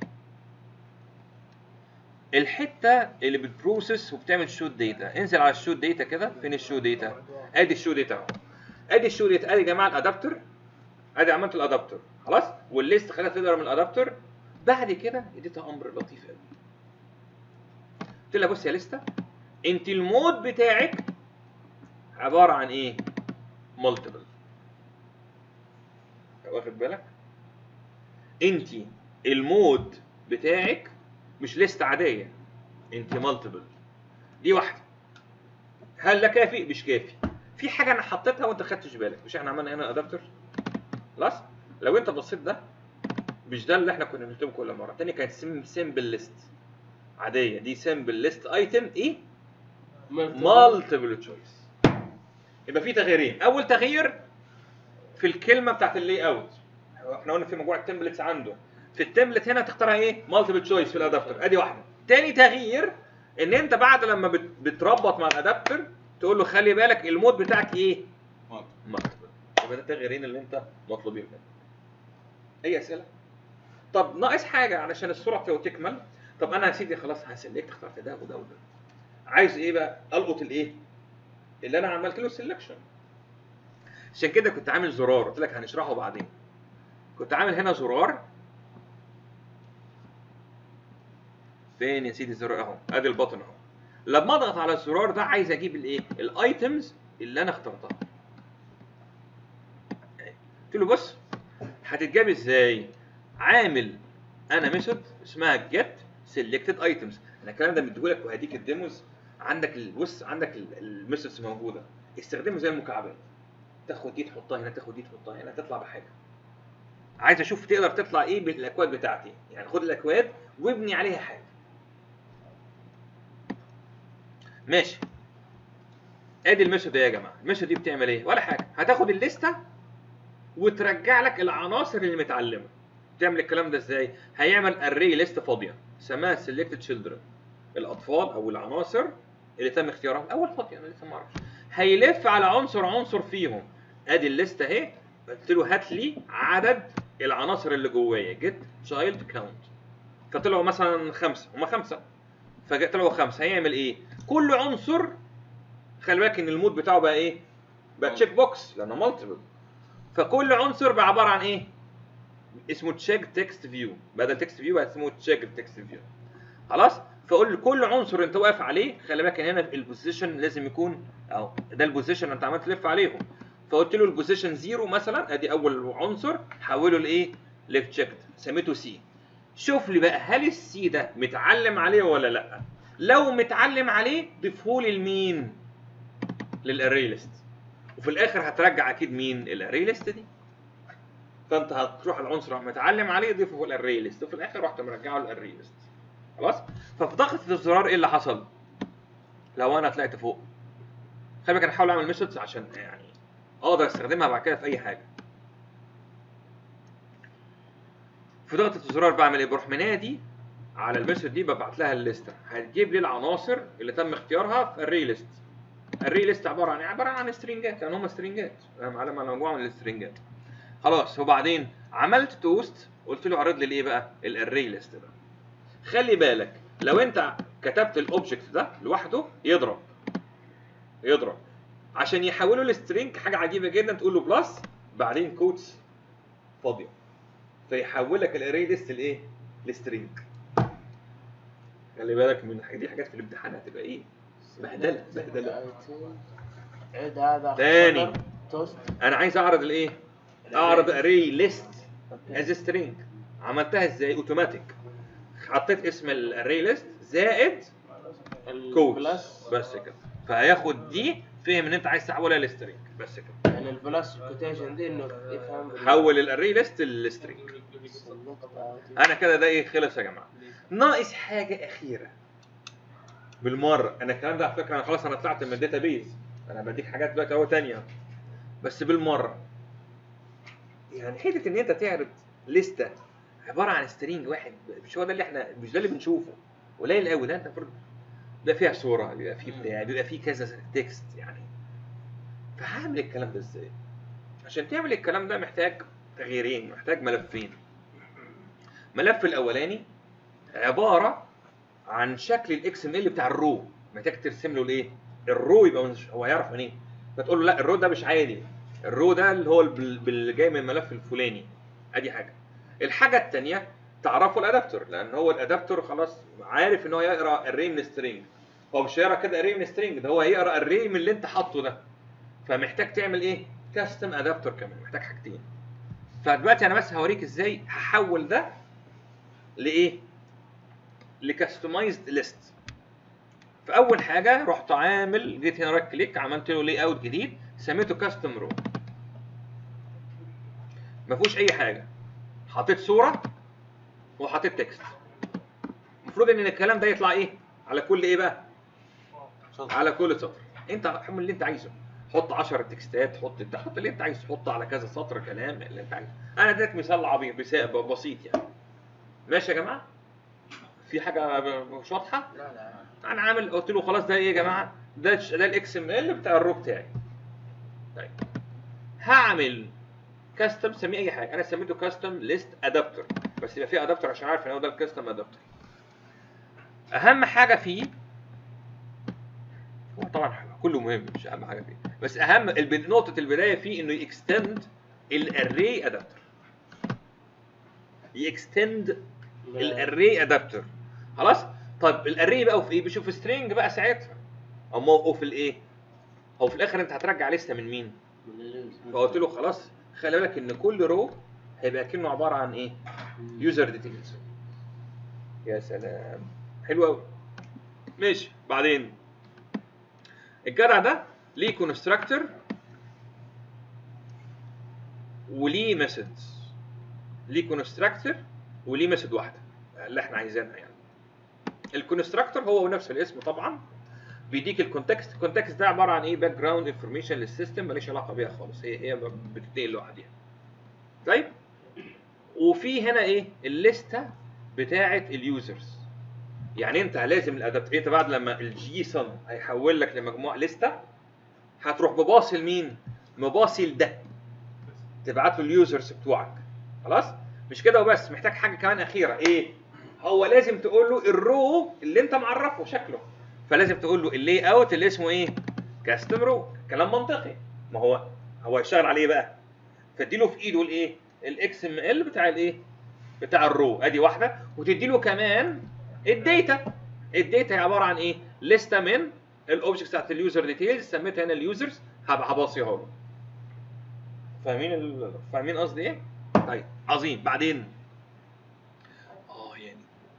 الحته اللي بتبروسس وبتعمل شوت داتا انزل على الشوت داتا كده فين الشو داتا ادي الشو داتا اهو ادي الشو داتا ادي يا جماعه الادابتر ادي عملت الادابتر خلاص والليست خليها تقدر من الادابتر بعد كده اديتها امر لطيف قوي قلت لها بص يا لسته انت المود بتاعك عباره عن ايه مالتيبل واخد بالك انت المود بتاعك مش ليست عاديه انت مالتيبل دي واحده هل ده كافي مش كافي في حاجه انا حطيتها وانت خدتش بالك مش احنا عملنا هنا ادابتر خلاص لو انت بصيت ده مش ده اللي احنا كنا بنكتبه كل مره الثانيه كانت سيمبل ليست عاديه دي سيمبل ليست ايتم ايه مالتيبل تشويس يبقى في تغييرين اول تغيير في الكلمه بتاعت اللي اوت احنا قلنا في مجموعه تمبلتس عنده في التمبلت هنا تختارها ايه مالتيبل تشويس في الادابتر ادي واحده تاني تغيير ان انت بعد لما بت- بتربط مع الادابتر تقول له خلي بالك المود بتاعك ايه مالتي. مالتيبل يبقى ده التغييرين اللي انت مطلوبين منك اي اسئله طب ناقص حاجه علشان الصوره تو- تكمل طب انا يا سيدي خلاص هسلكت اخترت ده وده وده عايز ايه بقى القط الايه اللي انا عملت له سelection عشان كده كنت عامل زرار قلت لك هنشرحه بعدين كنت عامل هنا زرار فين يا سيدي الزرار اهو ادي البطن اهو لما اضغط على الزرار ده عايز اجيب الايه الايتمز اللي انا اخترتها قلت له بص هتتجاب ازاي عامل انا ميثود اسمها جيت سيلكتد ايتمز انا الكلام ده مديهولك وهديك الديموز عندك ال- بص عندك الميثودز موجوده استخدمه زي المكعبات تاخد دي تحطها هنا تاخد دي تحطها هنا تطلع بحاجه عايز اشوف تقدر تطلع ايه بالاكواد بتاعتي يعني خد الاكواد وابني عليها حاجه ماشي ادي الميثود يا جماعه الميثود دي بتعمل ايه ولا حاجه هتاخد الليسته وترجع لك العناصر اللي متعلمه تعمل الكلام ده ازاي هيعمل اري ليست فاضيه سماها سيلكتد تشيلدرن الاطفال او العناصر اللي تم اختيارها الاول فاضيه انا لسه ما اعرفش هيلف على عنصر عنصر فيهم ادي الليست اهي قلت له هات لي عدد العناصر اللي جوايا جيت تشايلد كاونت فطلعوا مثلا خمسه هما خمسه فطلعوا خمسه هيعمل ايه كل عنصر خلي بالك ان المود بتاعه بقى ايه بقى تشيك بوكس لانه مالتيبل فكل عنصر بقى عباره عن ايه اسمه تشيك تكست فيو بدل تكست فيو بقى اسمه تشيك تكست فيو خلاص فقول كل عنصر انت واقف عليه خلي بالك ان هنا البوزيشن لازم يكون اهو ده البوزيشن انت عمال تلف عليهم فقلت له البوزيشن زيرو مثلا ادي اول عنصر حوله لايه لتشيكد سميته سي شوف لي بقى هل السي ده متعلم عليه ولا لا لو متعلم عليه ضيفه لي لمين للاري ليست وفي الاخر هترجع اكيد مين الاري ليست دي فانت هتروح العنصر متعلم عليه ضيفه في الاري ليست وفي الاخر رحت مرجعه الاري ليست خلاص ففي ضغطه الزرار ايه اللي حصل لو انا طلعت فوق خلي بالك انا هحاول اعمل ميثودز عشان يعني اقدر استخدمها بعد كده في اي حاجه في ضغطه الزرار بعمل ايه بروح منادي على الميثود دي ببعت لها الليسته هتجيب لي العناصر اللي تم اختيارها في الري ليست الري ليست عباره عن ايه عباره عن سترينجات لان هم سترينجات معلم على مجموعه من السترينجات خلاص وبعدين عملت توست قلت له عرض لي الايه بقى الاري ليست ده خلي بالك لو انت كتبت الاوبجكت ده لوحده يضرب يضرب عشان يحوله لسترينج حاجه عجيبه جدا تقول له بلس بعدين كوتس فاضيه فيحول لك الاري ليست لايه لسترينج خلي بالك من الحاجات دي حاجات في الامتحان هتبقى ايه بهدله بهدله عيد هذا تاني. صدر، توست انا عايز اعرض الايه اعرض اري ليست از سترينج عملتها ازاي اوتوماتيك حطيت اسم الاري ليست زائد كوت البلس بس كده فهياخد دي فهم ان انت عايز تحولها لسترينج بس كده يعني البلس كوتيشن دي انه يفهم بال- حول الاري ليست للسترينج انا كده ده ايه خلص يا جماعه ناقص حاجه اخيره بالمره انا الكلام ده على فكره انا خلاص انا طلعت من الداتا بيز انا بديك حاجات دلوقتي اهو تانية بس بالمره يعني حته ان انت تعرض لسته عباره عن سترينج واحد مش هو ده اللي احنا مش ده اللي بنشوفه قليل قوي ده انت المفروض بيبقى فيها صوره بيبقى فيه بتاع بيبقى فيه كذا تكست يعني فهعمل الكلام ده ازاي؟ عشان تعمل الكلام ده محتاج تغييرين محتاج ملفين الملف الاولاني عباره عن شكل الاكس ام ال بتاع الرو محتاج ترسم له الايه الرو يبقى مش هو هيعرف منين فتقول له لا الرو ده مش عادي الرو ده اللي هو بال- اللي جاي من الملف الفلاني ادي حاجه الحاجه الثانيه تعرفه الادابتور لان هو الادابتور خلاص عارف ان هو يقرا الري من سترينج هو مش هيقرا كده الري من سترينج ده هو هيقرا الري من اللي انت حاطه ده فمحتاج تعمل ايه كاستم ادابتور كمان محتاج حاجتين فدلوقتي انا بس هوريك ازاي هحول ده لايه لكاستمايزد ليست فاول حاجه رحت عامل جيت هنا رايت كليك عملت له لي اوت جديد سميته كاستم رو ما فيهوش اي حاجه حطيت صوره وحطيت تكست المفروض ان الكلام ده يطلع ايه على كل ايه بقى على كل سطر انت حمل اللي انت عايزه حط 10 تكستات حط ده حط اللي انت عايزه حط على كذا سطر كلام اللي انت عايزه انا اديتك مثال عبيط بس- بسيط يعني ماشي يا جماعه في حاجه ب- مش واضحه لا لا انا عامل قلت له خلاص ده ايه يا جماعه ده ش- ده الاكس ام ال بتاع الرو بتاعي طيب هعمل كاستم سميه اي حاجه انا سميته كاستم ليست ادابتور بس يبقى فيه ادابتور عشان عارف ان هو ده الكاستم ادابتور اهم حاجه فيه هو طبعا كله مهم مش اهم حاجه فيه بس اهم الب- نقطه البدايه فيه انه يكستند الاري ادابتور يكستند الاري ادابتر خلاص طيب الاري بقى في ايه بيشوف سترينج بقى ساعتها او موقف الايه هو في الاخر انت هترجع لسته من مين فقلت له خلاص خلي بالك ان كل رو هيبقى كأنه عباره عن ايه يوزر ديتيلز يا سلام حلو قوي ماشي بعدين الجدع ده ليه كونستراكتور وليه ميثودز ليه كونستراكتور وليه ميثود واحده اللي احنا عايزينها يعني الكونستراكتور هو نفس الاسم طبعا بيديك الكونتكست الكونتكست ده عباره عن ايه باك جراوند انفورميشن للسيستم ماليش علاقه بيها خالص هي هي بتتنقل لوحدها طيب وفي هنا ايه الليسته بتاعه اليوزرز يعني انت لازم الادابت انت بعد لما الجيسون هيحول لك لمجموعه لسته هتروح بباصي لمين مباصي لده تبعت له اليوزرز بتوعك خلاص مش كده وبس محتاج حاجه كمان اخيره ايه هو لازم تقول له الرو اللي انت معرفه شكله فلازم تقول له اللي اوت اللي اسمه ايه كاستم رو كلام منطقي ما هو هو هيشتغل عليه بقى فاديله في ايده الايه الاكس ام ال بتاع الايه بتاع الرو ادي واحده وتديله كمان الداتا الداتا هي عباره عن ايه لسته من الاوبجكتس بتاعت اليوزر ديتيلز سميتها هنا اليوزرز هبقى هباصيها له فاهمين ال... فاهمين قصدي ايه طيب عظيم بعدين اه يعني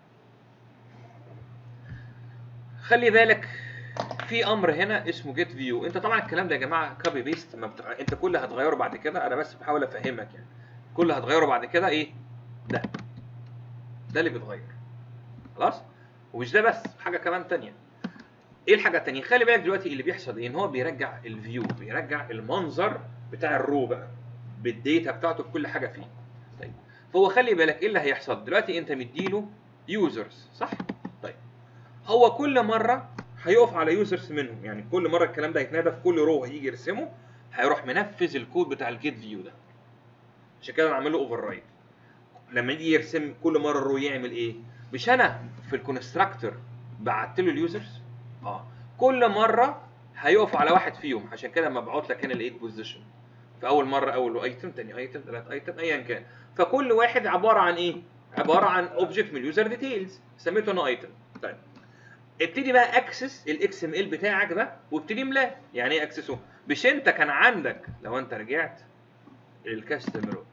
خلي بالك في امر هنا اسمه جيت فيو انت طبعا الكلام ده يا جماعه كوبي بيست ما بتغ... انت كل اللي هتغيره بعد كده انا بس بحاول افهمك يعني كل اللي هتغيره بعد كده ايه ده ده اللي بيتغير خلاص ومش ده بس حاجه كمان تانية ايه الحاجه التانية خلي بالك دلوقتي اللي بيحصل ايه ان هو بيرجع الفيو بيرجع المنظر بتاع الرو بقى بالديتا بتاعته بكل حاجه فيه طيب فهو خلي بالك ايه اللي هيحصل دلوقتي انت مديله يوزرز صح طيب هو كل مره هيقف على يوزرز منهم يعني كل مره الكلام ده هيتنادى في كل رو هيجي يرسمه هيروح منفذ الكود بتاع الجيت فيو ده عشان كده انا عامل له اوفر رايد لما يجي يرسم كل مره الرو يعمل ايه مش انا في الكونستراكتور بعت له اليوزرز اه كل مره هيقف على واحد فيهم عشان كده مبعوت لك هنا الايت بوزيشن في اول مره اول ايتم ثاني ايتم ثالث ايتم ايا كان فكل واحد عباره عن ايه عباره عن اوبجكت من اليوزر ديتيلز سميته انا ايتم طيب ابتدي بقى اكسس الاكس ام ال بتاعك ده وابتدي املاه يعني ايه اكسسه مش انت كان عندك لو انت رجعت الكاستمر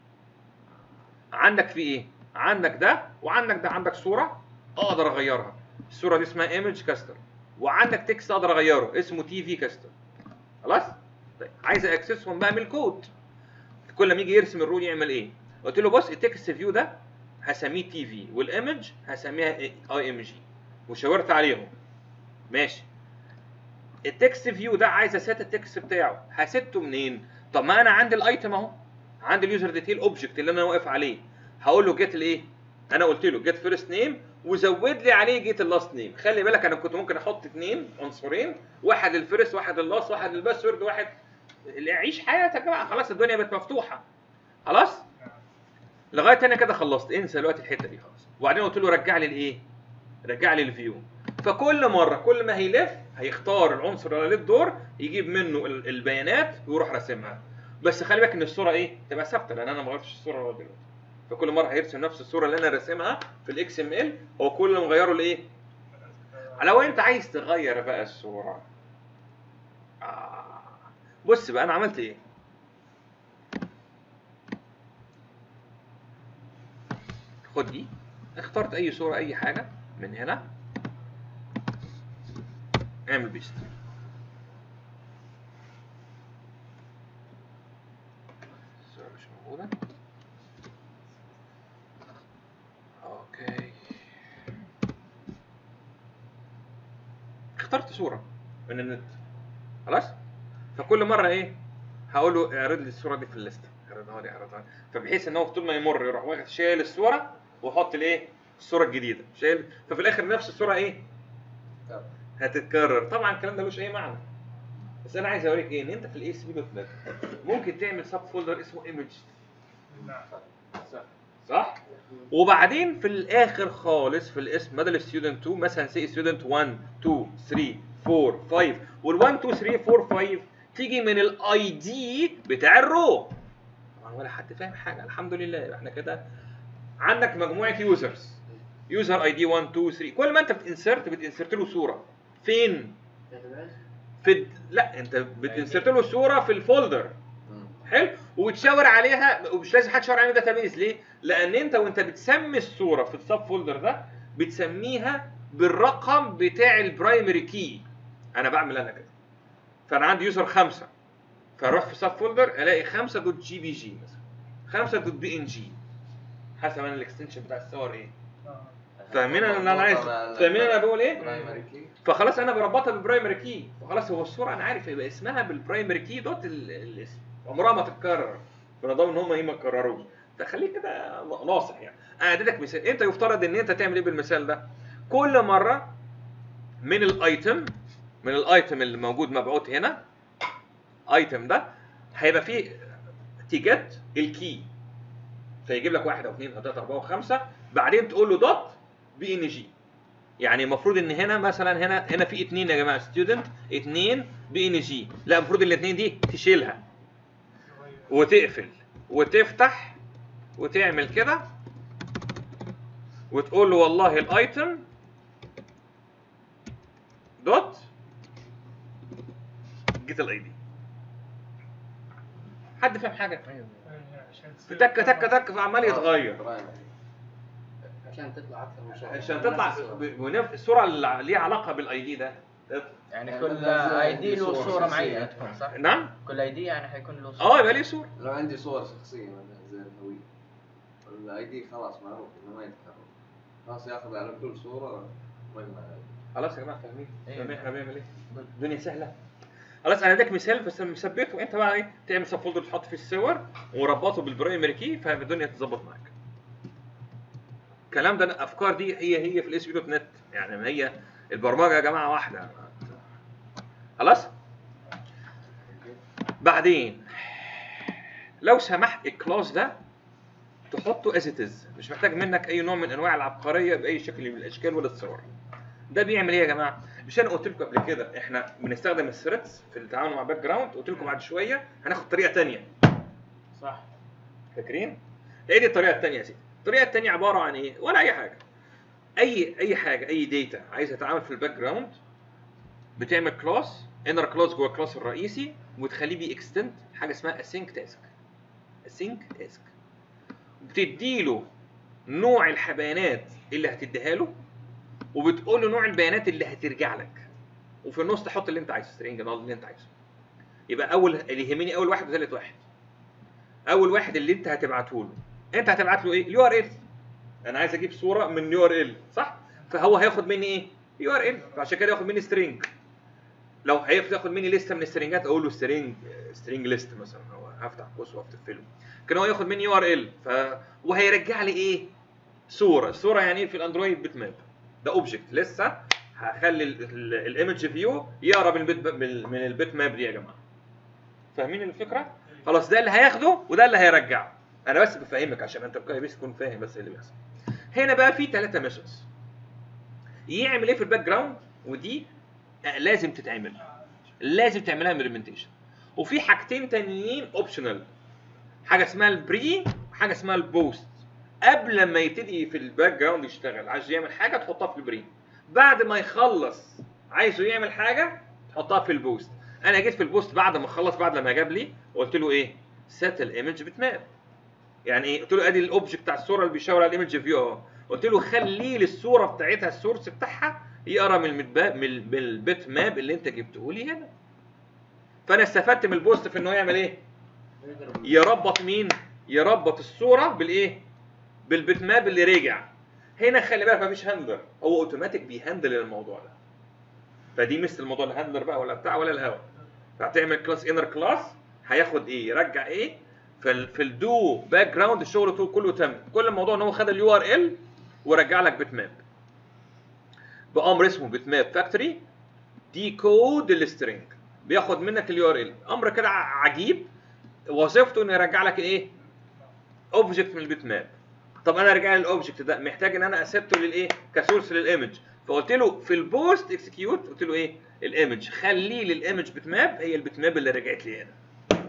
عندك في ايه عندك ده وعندك ده عندك صوره اقدر اغيرها الصوره دي اسمها ايمج كاستر وعندك تكست اقدر اغيره اسمه تي في كاستر خلاص طيب عايز اكسسهم بقى من الكود كل ما يجي يرسم الرول يعمل ايه قلت له بص التكست فيو ده هسميه تي في والايمج هسميها اي ام جي وشاورت عليهم ماشي التكست فيو ده عايز اسيت التكست بتاعه هسته منين طب ما انا عندي الايتم اهو عندي اليوزر ديتيل اوبجكت اللي انا واقف عليه هقول له جيت الايه انا قلت له جيت فيرست نيم وزود لي عليه جيت اللاست نيم خلي بالك انا كنت ممكن احط اثنين عنصرين واحد للفيرست واحد لللاست واحد للباسورد واحد اللي عيش حياتك يا جماعه خلاص الدنيا بقت مفتوحه خلاص لغايه انا كده خلصت انسى دلوقتي الحته دي خلاص وبعدين قلت له رجع لي الايه رجع لي الفيو فكل مره كل ما هيلف هيختار العنصر اللي عليه الدور يجيب منه ال- البيانات ويروح راسمها بس خلي بالك ان الصوره ايه تبقى ثابته لان انا ما غيرتش الصوره لغايه دلوقتي فكل مره هيرسم نفس الصوره اللي انا راسمها في الاكس ام ال هو كل ما مغيره لايه لو انت عايز تغير بقى الصوره آه. بص بقى انا عملت ايه خد دي اخترت اي صوره اي حاجه من هنا اعمل بيست الصوره مش موجوده اوكي اخترت صوره من النت خلاص فكل مره ايه هقول له اعرض لي الصوره دي في الليسته اعرضها لي اعرضها لي فبحيث ان هو طول ما يمر يروح واخد شايل الصوره ويحط الايه الصوره الجديده شايل ففي الاخر نفس الصوره ايه هتتكرر طبعا الكلام ده ملوش اي معنى بس انا عايز اوريك ايه ان انت في الاي اس بي دوت نت ممكن تعمل سب فولدر اسمه ايمج صح وبعدين في الاخر خالص في الاسم بدل ستودنت 2 مثلا سي ستودنت 1 2 3 4 5 وال 1 2 3 4 5 تيجي من الاي دي بتاع الرو طبعا ولا حد فاهم حاجه الحمد لله احنا كده عندك مجموعه يوزرز يوزر اي دي 1 2 3 كل ما انت بتنسرت بتنسرت له صوره فين في الد- لا انت بتنسرت له صوره في الفولدر حلو وبتشاور عليها ومش لازم حد يشاور عليها داتابيز ليه؟ لان انت وانت بتسمي الصوره في السب فولدر ده بتسميها بالرقم بتاع البرايمري كي انا بعمل انا كده فانا عندي يوزر خمسه فاروح في سب فولدر الاقي خمسه دوت جي بي جي مثلا خمسه دوت بي ان جي حسب انا الاكستنشن بتاع الصور ايه فاهمين انا اللي انا عايز فاهمين انا بقول ايه؟ برايمري كي فخلاص انا بربطها بالبرايمري كي فخلاص هو الصوره انا عارف يبقى اسمها بالبرايمري كي دوت ال- الاسم عمرها ما تتكرر فانا ضامن ان هم ايه ما يتكرروش تخليك كده ناصح يعني انا اديتك مثال انت يفترض ان انت تعمل ايه بالمثال ده كل مره من الايتم من الايتم اللي موجود مبعوث هنا ايتم ده هيبقى فيه تيجت الكي فيجيب لك واحد او اثنين او ثلاثه اربعه وخمسه بعدين تقول له دوت بي ان جي يعني المفروض ان هنا مثلا هنا هنا في اثنين يا جماعه ستودنت اثنين بي ان جي لا المفروض الاثنين دي تشيلها وتقفل وتفتح وتعمل كده وتقول له والله الايتم دوت جيت الاي دي حد فاهم حاجه ايوه تك تك تك فعمال يتغير عشان تطلع اكثر من صوره عشان تطلع ب- بنفس الصوره اللي ليها علاقه بالاي دي ده يعني يعني كل لازم اي دي عندي له صور صوره شخصية. معينه تكون صح؟ نعم كل اي دي يعني حيكون له اه يبقى ليه صوره لو عندي صور شخصيه مثلا زي الهويه الاي دي خلاص معروف انه ما يتكرر خلاص ياخذ على كل صوره مجمع خلاص يا جماعه فاهمين أيوة. فاهمين احنا بنعمل ايه الدنيا سهله خلاص انا اديك مثال بس مثبته انت بقى ايه تعمل سب فولدر تحط فيه الصور وربطه بالبرايمري كي فالدنيا تظبط معاك الكلام ده الافكار دي هي هي في الاس بي دوت نت يعني ما هي البرمجه يا جماعه واحده خلاص بعدين لو سمحت الكلاس ده تحطه از از مش محتاج منك اي نوع من انواع العبقريه باي شكل من الاشكال ولا الصور ده بيعمل ايه يا جماعه مش انا قلت لكم قبل كده احنا بنستخدم الثريدز في التعامل مع باك جراوند قلت لكم بعد شويه هناخد طريقه تانية صح فاكرين ايه دي الطريقه التانية يا سيدي الطريقه التانية عباره عن ايه ولا اي حاجه اي اي حاجه اي داتا عايزه تتعامل في الباك جراوند بتعمل كلاس انر كلاس جوه الكلاس الرئيسي وتخليه بي اكستند حاجه اسمها اسync تاسك اسync تاسك بتديله نوع البيانات اللي هتديها له وبتقول له نوع البيانات اللي هترجع لك وفي النص تحط اللي انت عايزه سترينج اللي انت عايزه يبقى اول اللي يهمني اول واحد وثالث واحد اول واحد اللي انت هتبعته له انت هتبعت له ايه اليو ار ال انا عايز اجيب صوره من يو ار ال صح فهو هياخد مني ايه يو ار ال فعشان كده ياخد مني سترينج لو هياخد ياخد مني لسته من السترينجات اقول له سترينج سترينج ليست مثلا هو هفتح قوس وافتح كان هو ياخد مني يو ار ال ف وهيرجع لي ايه صوره صوره يعني ايه في الاندرويد بيت ماب ده اوبجكت لسه هخلي الايمج فيو يقرا من البيت من من البيت ماب دي يا جماعه فاهمين الفكره خلاص ده اللي هياخده وده اللي هيرجعه انا بس بفهمك عشان انت بس تكون فاهم بس إيه اللي بيحصل هنا بقى في ثلاثه ميثودز يعمل ايه في الباك جراوند ودي آه، لازم تتعمل لازم تعملها امبلمنتيشن وفي حاجتين تانيين اوبشنال حاجه اسمها البري وحاجه اسمها البوست قبل ما يبتدي في الباك جراوند يشتغل عايز يعمل حاجه تحطها في البري بعد ما يخلص عايزه يعمل حاجه تحطها في البوست انا جيت في البوست بعد ما خلص بعد لما جاب لي قلت له ايه سيت الايمج بت ماب يعني ايه قلت له ادي الاوبجكت بتاع الصوره اللي بيشاور على الايمج فيو اهو قلت له خليه للصوره بتاعتها السورس بتاعها يقرا من المتبا- من ال- من البيت ماب اللي انت جبته لي هنا فانا استفدت من البوست في انه يعمل ايه يربط مين يربط الصوره بالايه بالبيت ماب اللي رجع هنا خلي بالك مفيش هاندلر هو اوتوماتيك بيهندل الموضوع ده فدي مثل الموضوع الهاندلر بقى ولا بتاع ولا الهوا فهتعمل كلاس انر كلاس هياخد ايه يرجع ايه في في الدو باك جراوند الشغل طول كله تم كل الموضوع ان هو خد اليو ار ال ورجع لك بيت ماب بامر اسمه بيت ماب فاكتوري دي كود السترينج بياخد منك اليو ار ال امر كده ع- عجيب وظيفته انه يرجع لك ايه اوبجكت من البيت ماب طب انا رجع لي الاوبجكت ده محتاج ان انا اسيبته للايه كسورس للايمج فقلت له في البوست اكسكيوت قلت له ايه الايمج خليه للايمج بيت ماب هي البيت ماب اللي رجعت لي هنا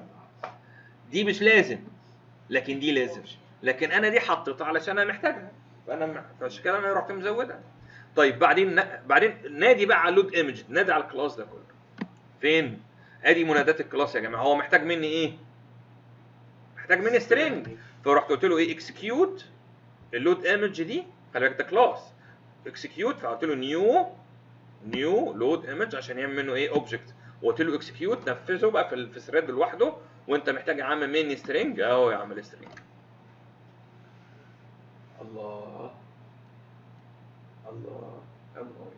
دي مش لازم لكن دي لازم لكن انا دي حطيتها علشان انا محتاجها فانا م- فعشان كده انا رحت مزودها طيب بعدين ن- بعدين نادي بقى على اللود ايمج نادي على الكلاس ده كله فين ادي منادات الكلاس يا جماعه هو محتاج مني ايه محتاج مني سترينج فرحت قلت له ايه اكسكيوت اللود ايمج دي خلي بالك ده كلاس اكسكيوت فقلت له نيو نيو لود ايمج عشان يعمل منه ايه اوبجكت وقلت له اكسكيوت نفذه بقى في ال- في ثريد لوحده وانت محتاج يا عم مني سترينج اهو يا عم السترينج الله الله الله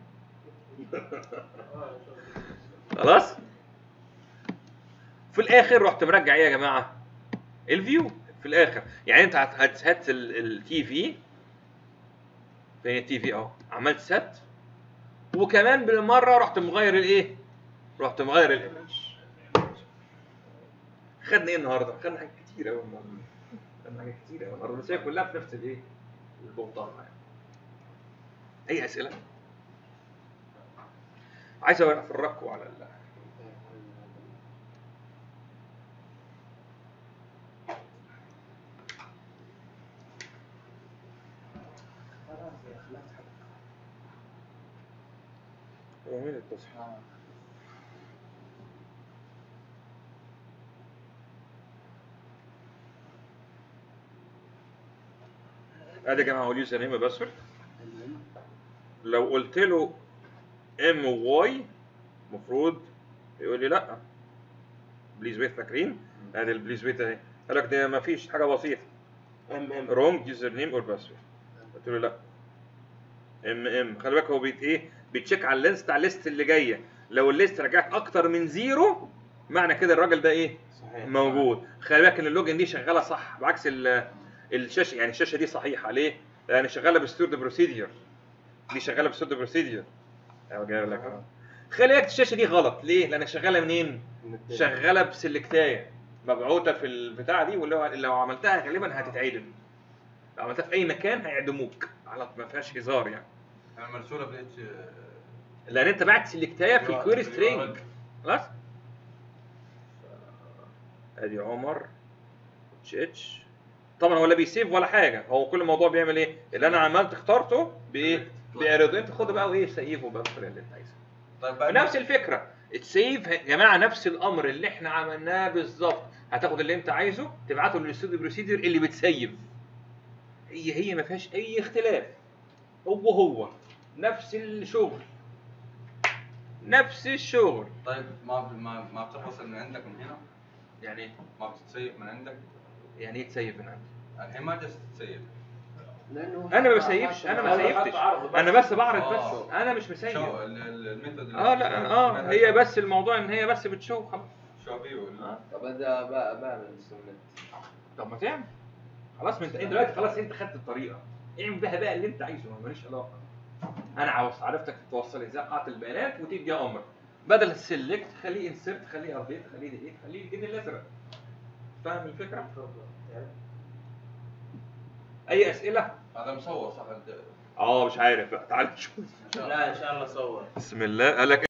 خلاص في الاخر رحت مرجع ايه يا جماعه الفيو في الاخر يعني انت هت- هتسات التي في فين التي في اهو عملت سات وكمان بالمره رحت مغير الايه رحت مغير الايمج خدنا ايه النهارده خدنا حاجات كتير قوي النهارده خدنا حاجات كتير قوي النهارده بس هي كلها في نفس الايه البوطه يعني اي اسئله عايز افرجكم على ال... هو مين التصحيح؟ ادي يا جماعه هو اليوزر نيم باسورد لو قلت له ام واي المفروض يقول لي لا بليز ويت فاكرين ادي البليز ويت اهي قال لك ده ما فيش حاجه بسيطه ام ام رونج يوزر نيم اور باسورد قلت له لا ام ام خلي بالك هو بيت ايه بيتشيك على الليست على الليست اللي جايه لو الليست رجعت اكتر من زيرو معنى كده الراجل ده ايه صحيح موجود خلي بالك ان اللوجن دي شغاله صح بعكس ال- الشاشه يعني الشاشه دي صحيحه ليه؟ لان شغاله بستورد بروسيدير دي شغاله بستورد بروسيدير اهو جايب لك اهو خلي بالك الشاشه دي غلط ليه؟ لان شغاله منين؟ شغاله بسلكتايه مبعوثه في البتاع دي واللي هو لو عملتها غالبا هتتعدم لو عملتها في اي مكان هيعدموك على ما فيهاش هزار يعني يعني مرسوله في الاتش لان انت بعت سلكتايه في الكويري سترينج خلاص ادي عمر اتش اتش طبعا هو لا بيسيف ولا حاجه هو كل الموضوع بيعمل ايه اللي انا عملت اخترته بايه بيعرضه انت خده بقى وايه سيفه بقى بالطريقه اللي انت عايزها طيب بعد نفس الفكره تسيف يا جماعه نفس الامر اللي احنا عملناه بالظبط هتاخد اللي انت عايزه تبعته للاستوديو بروسيدر اللي بتسيف هي هي ما فيهاش اي اختلاف هو هو نفس الشغل نفس الشغل طيب ما ما ما بتخلص من عندك من هنا يعني ايه ما بتتسيف من عندك يعني ايه تسيف من عندي الحين ما جالس تتسيف لانه انا ما بسيفش انا ما هذا سيفتش حط عرض بس. انا بس بعرض آه. بس انا مش مسيف شو ال- ال- الميثود اللي اه لا اه هي بس الموضوع ان هي بس بتشو خلاص شو فيه ولا طب اذا ب- بعمل السنة طب ما تعمل خلاص ما انت انت دلوقتي خلاص انت خدت الطريقه اعمل بها بقى اللي انت عايزه ما ماليش علاقه انا عاوز عرفتك توصل ازاي قاعده البيانات وتدي امر بدل السلكت خليه انسرت خليه ابديت خليه ديليت خليه الجن الازرق فاهم الفكره؟ اي اسئله؟ هذا مصور صح الد- اه مش عارف بقى تعال نشوف إن شاء الله. لا ان شاء الله صور بسم الله قال لك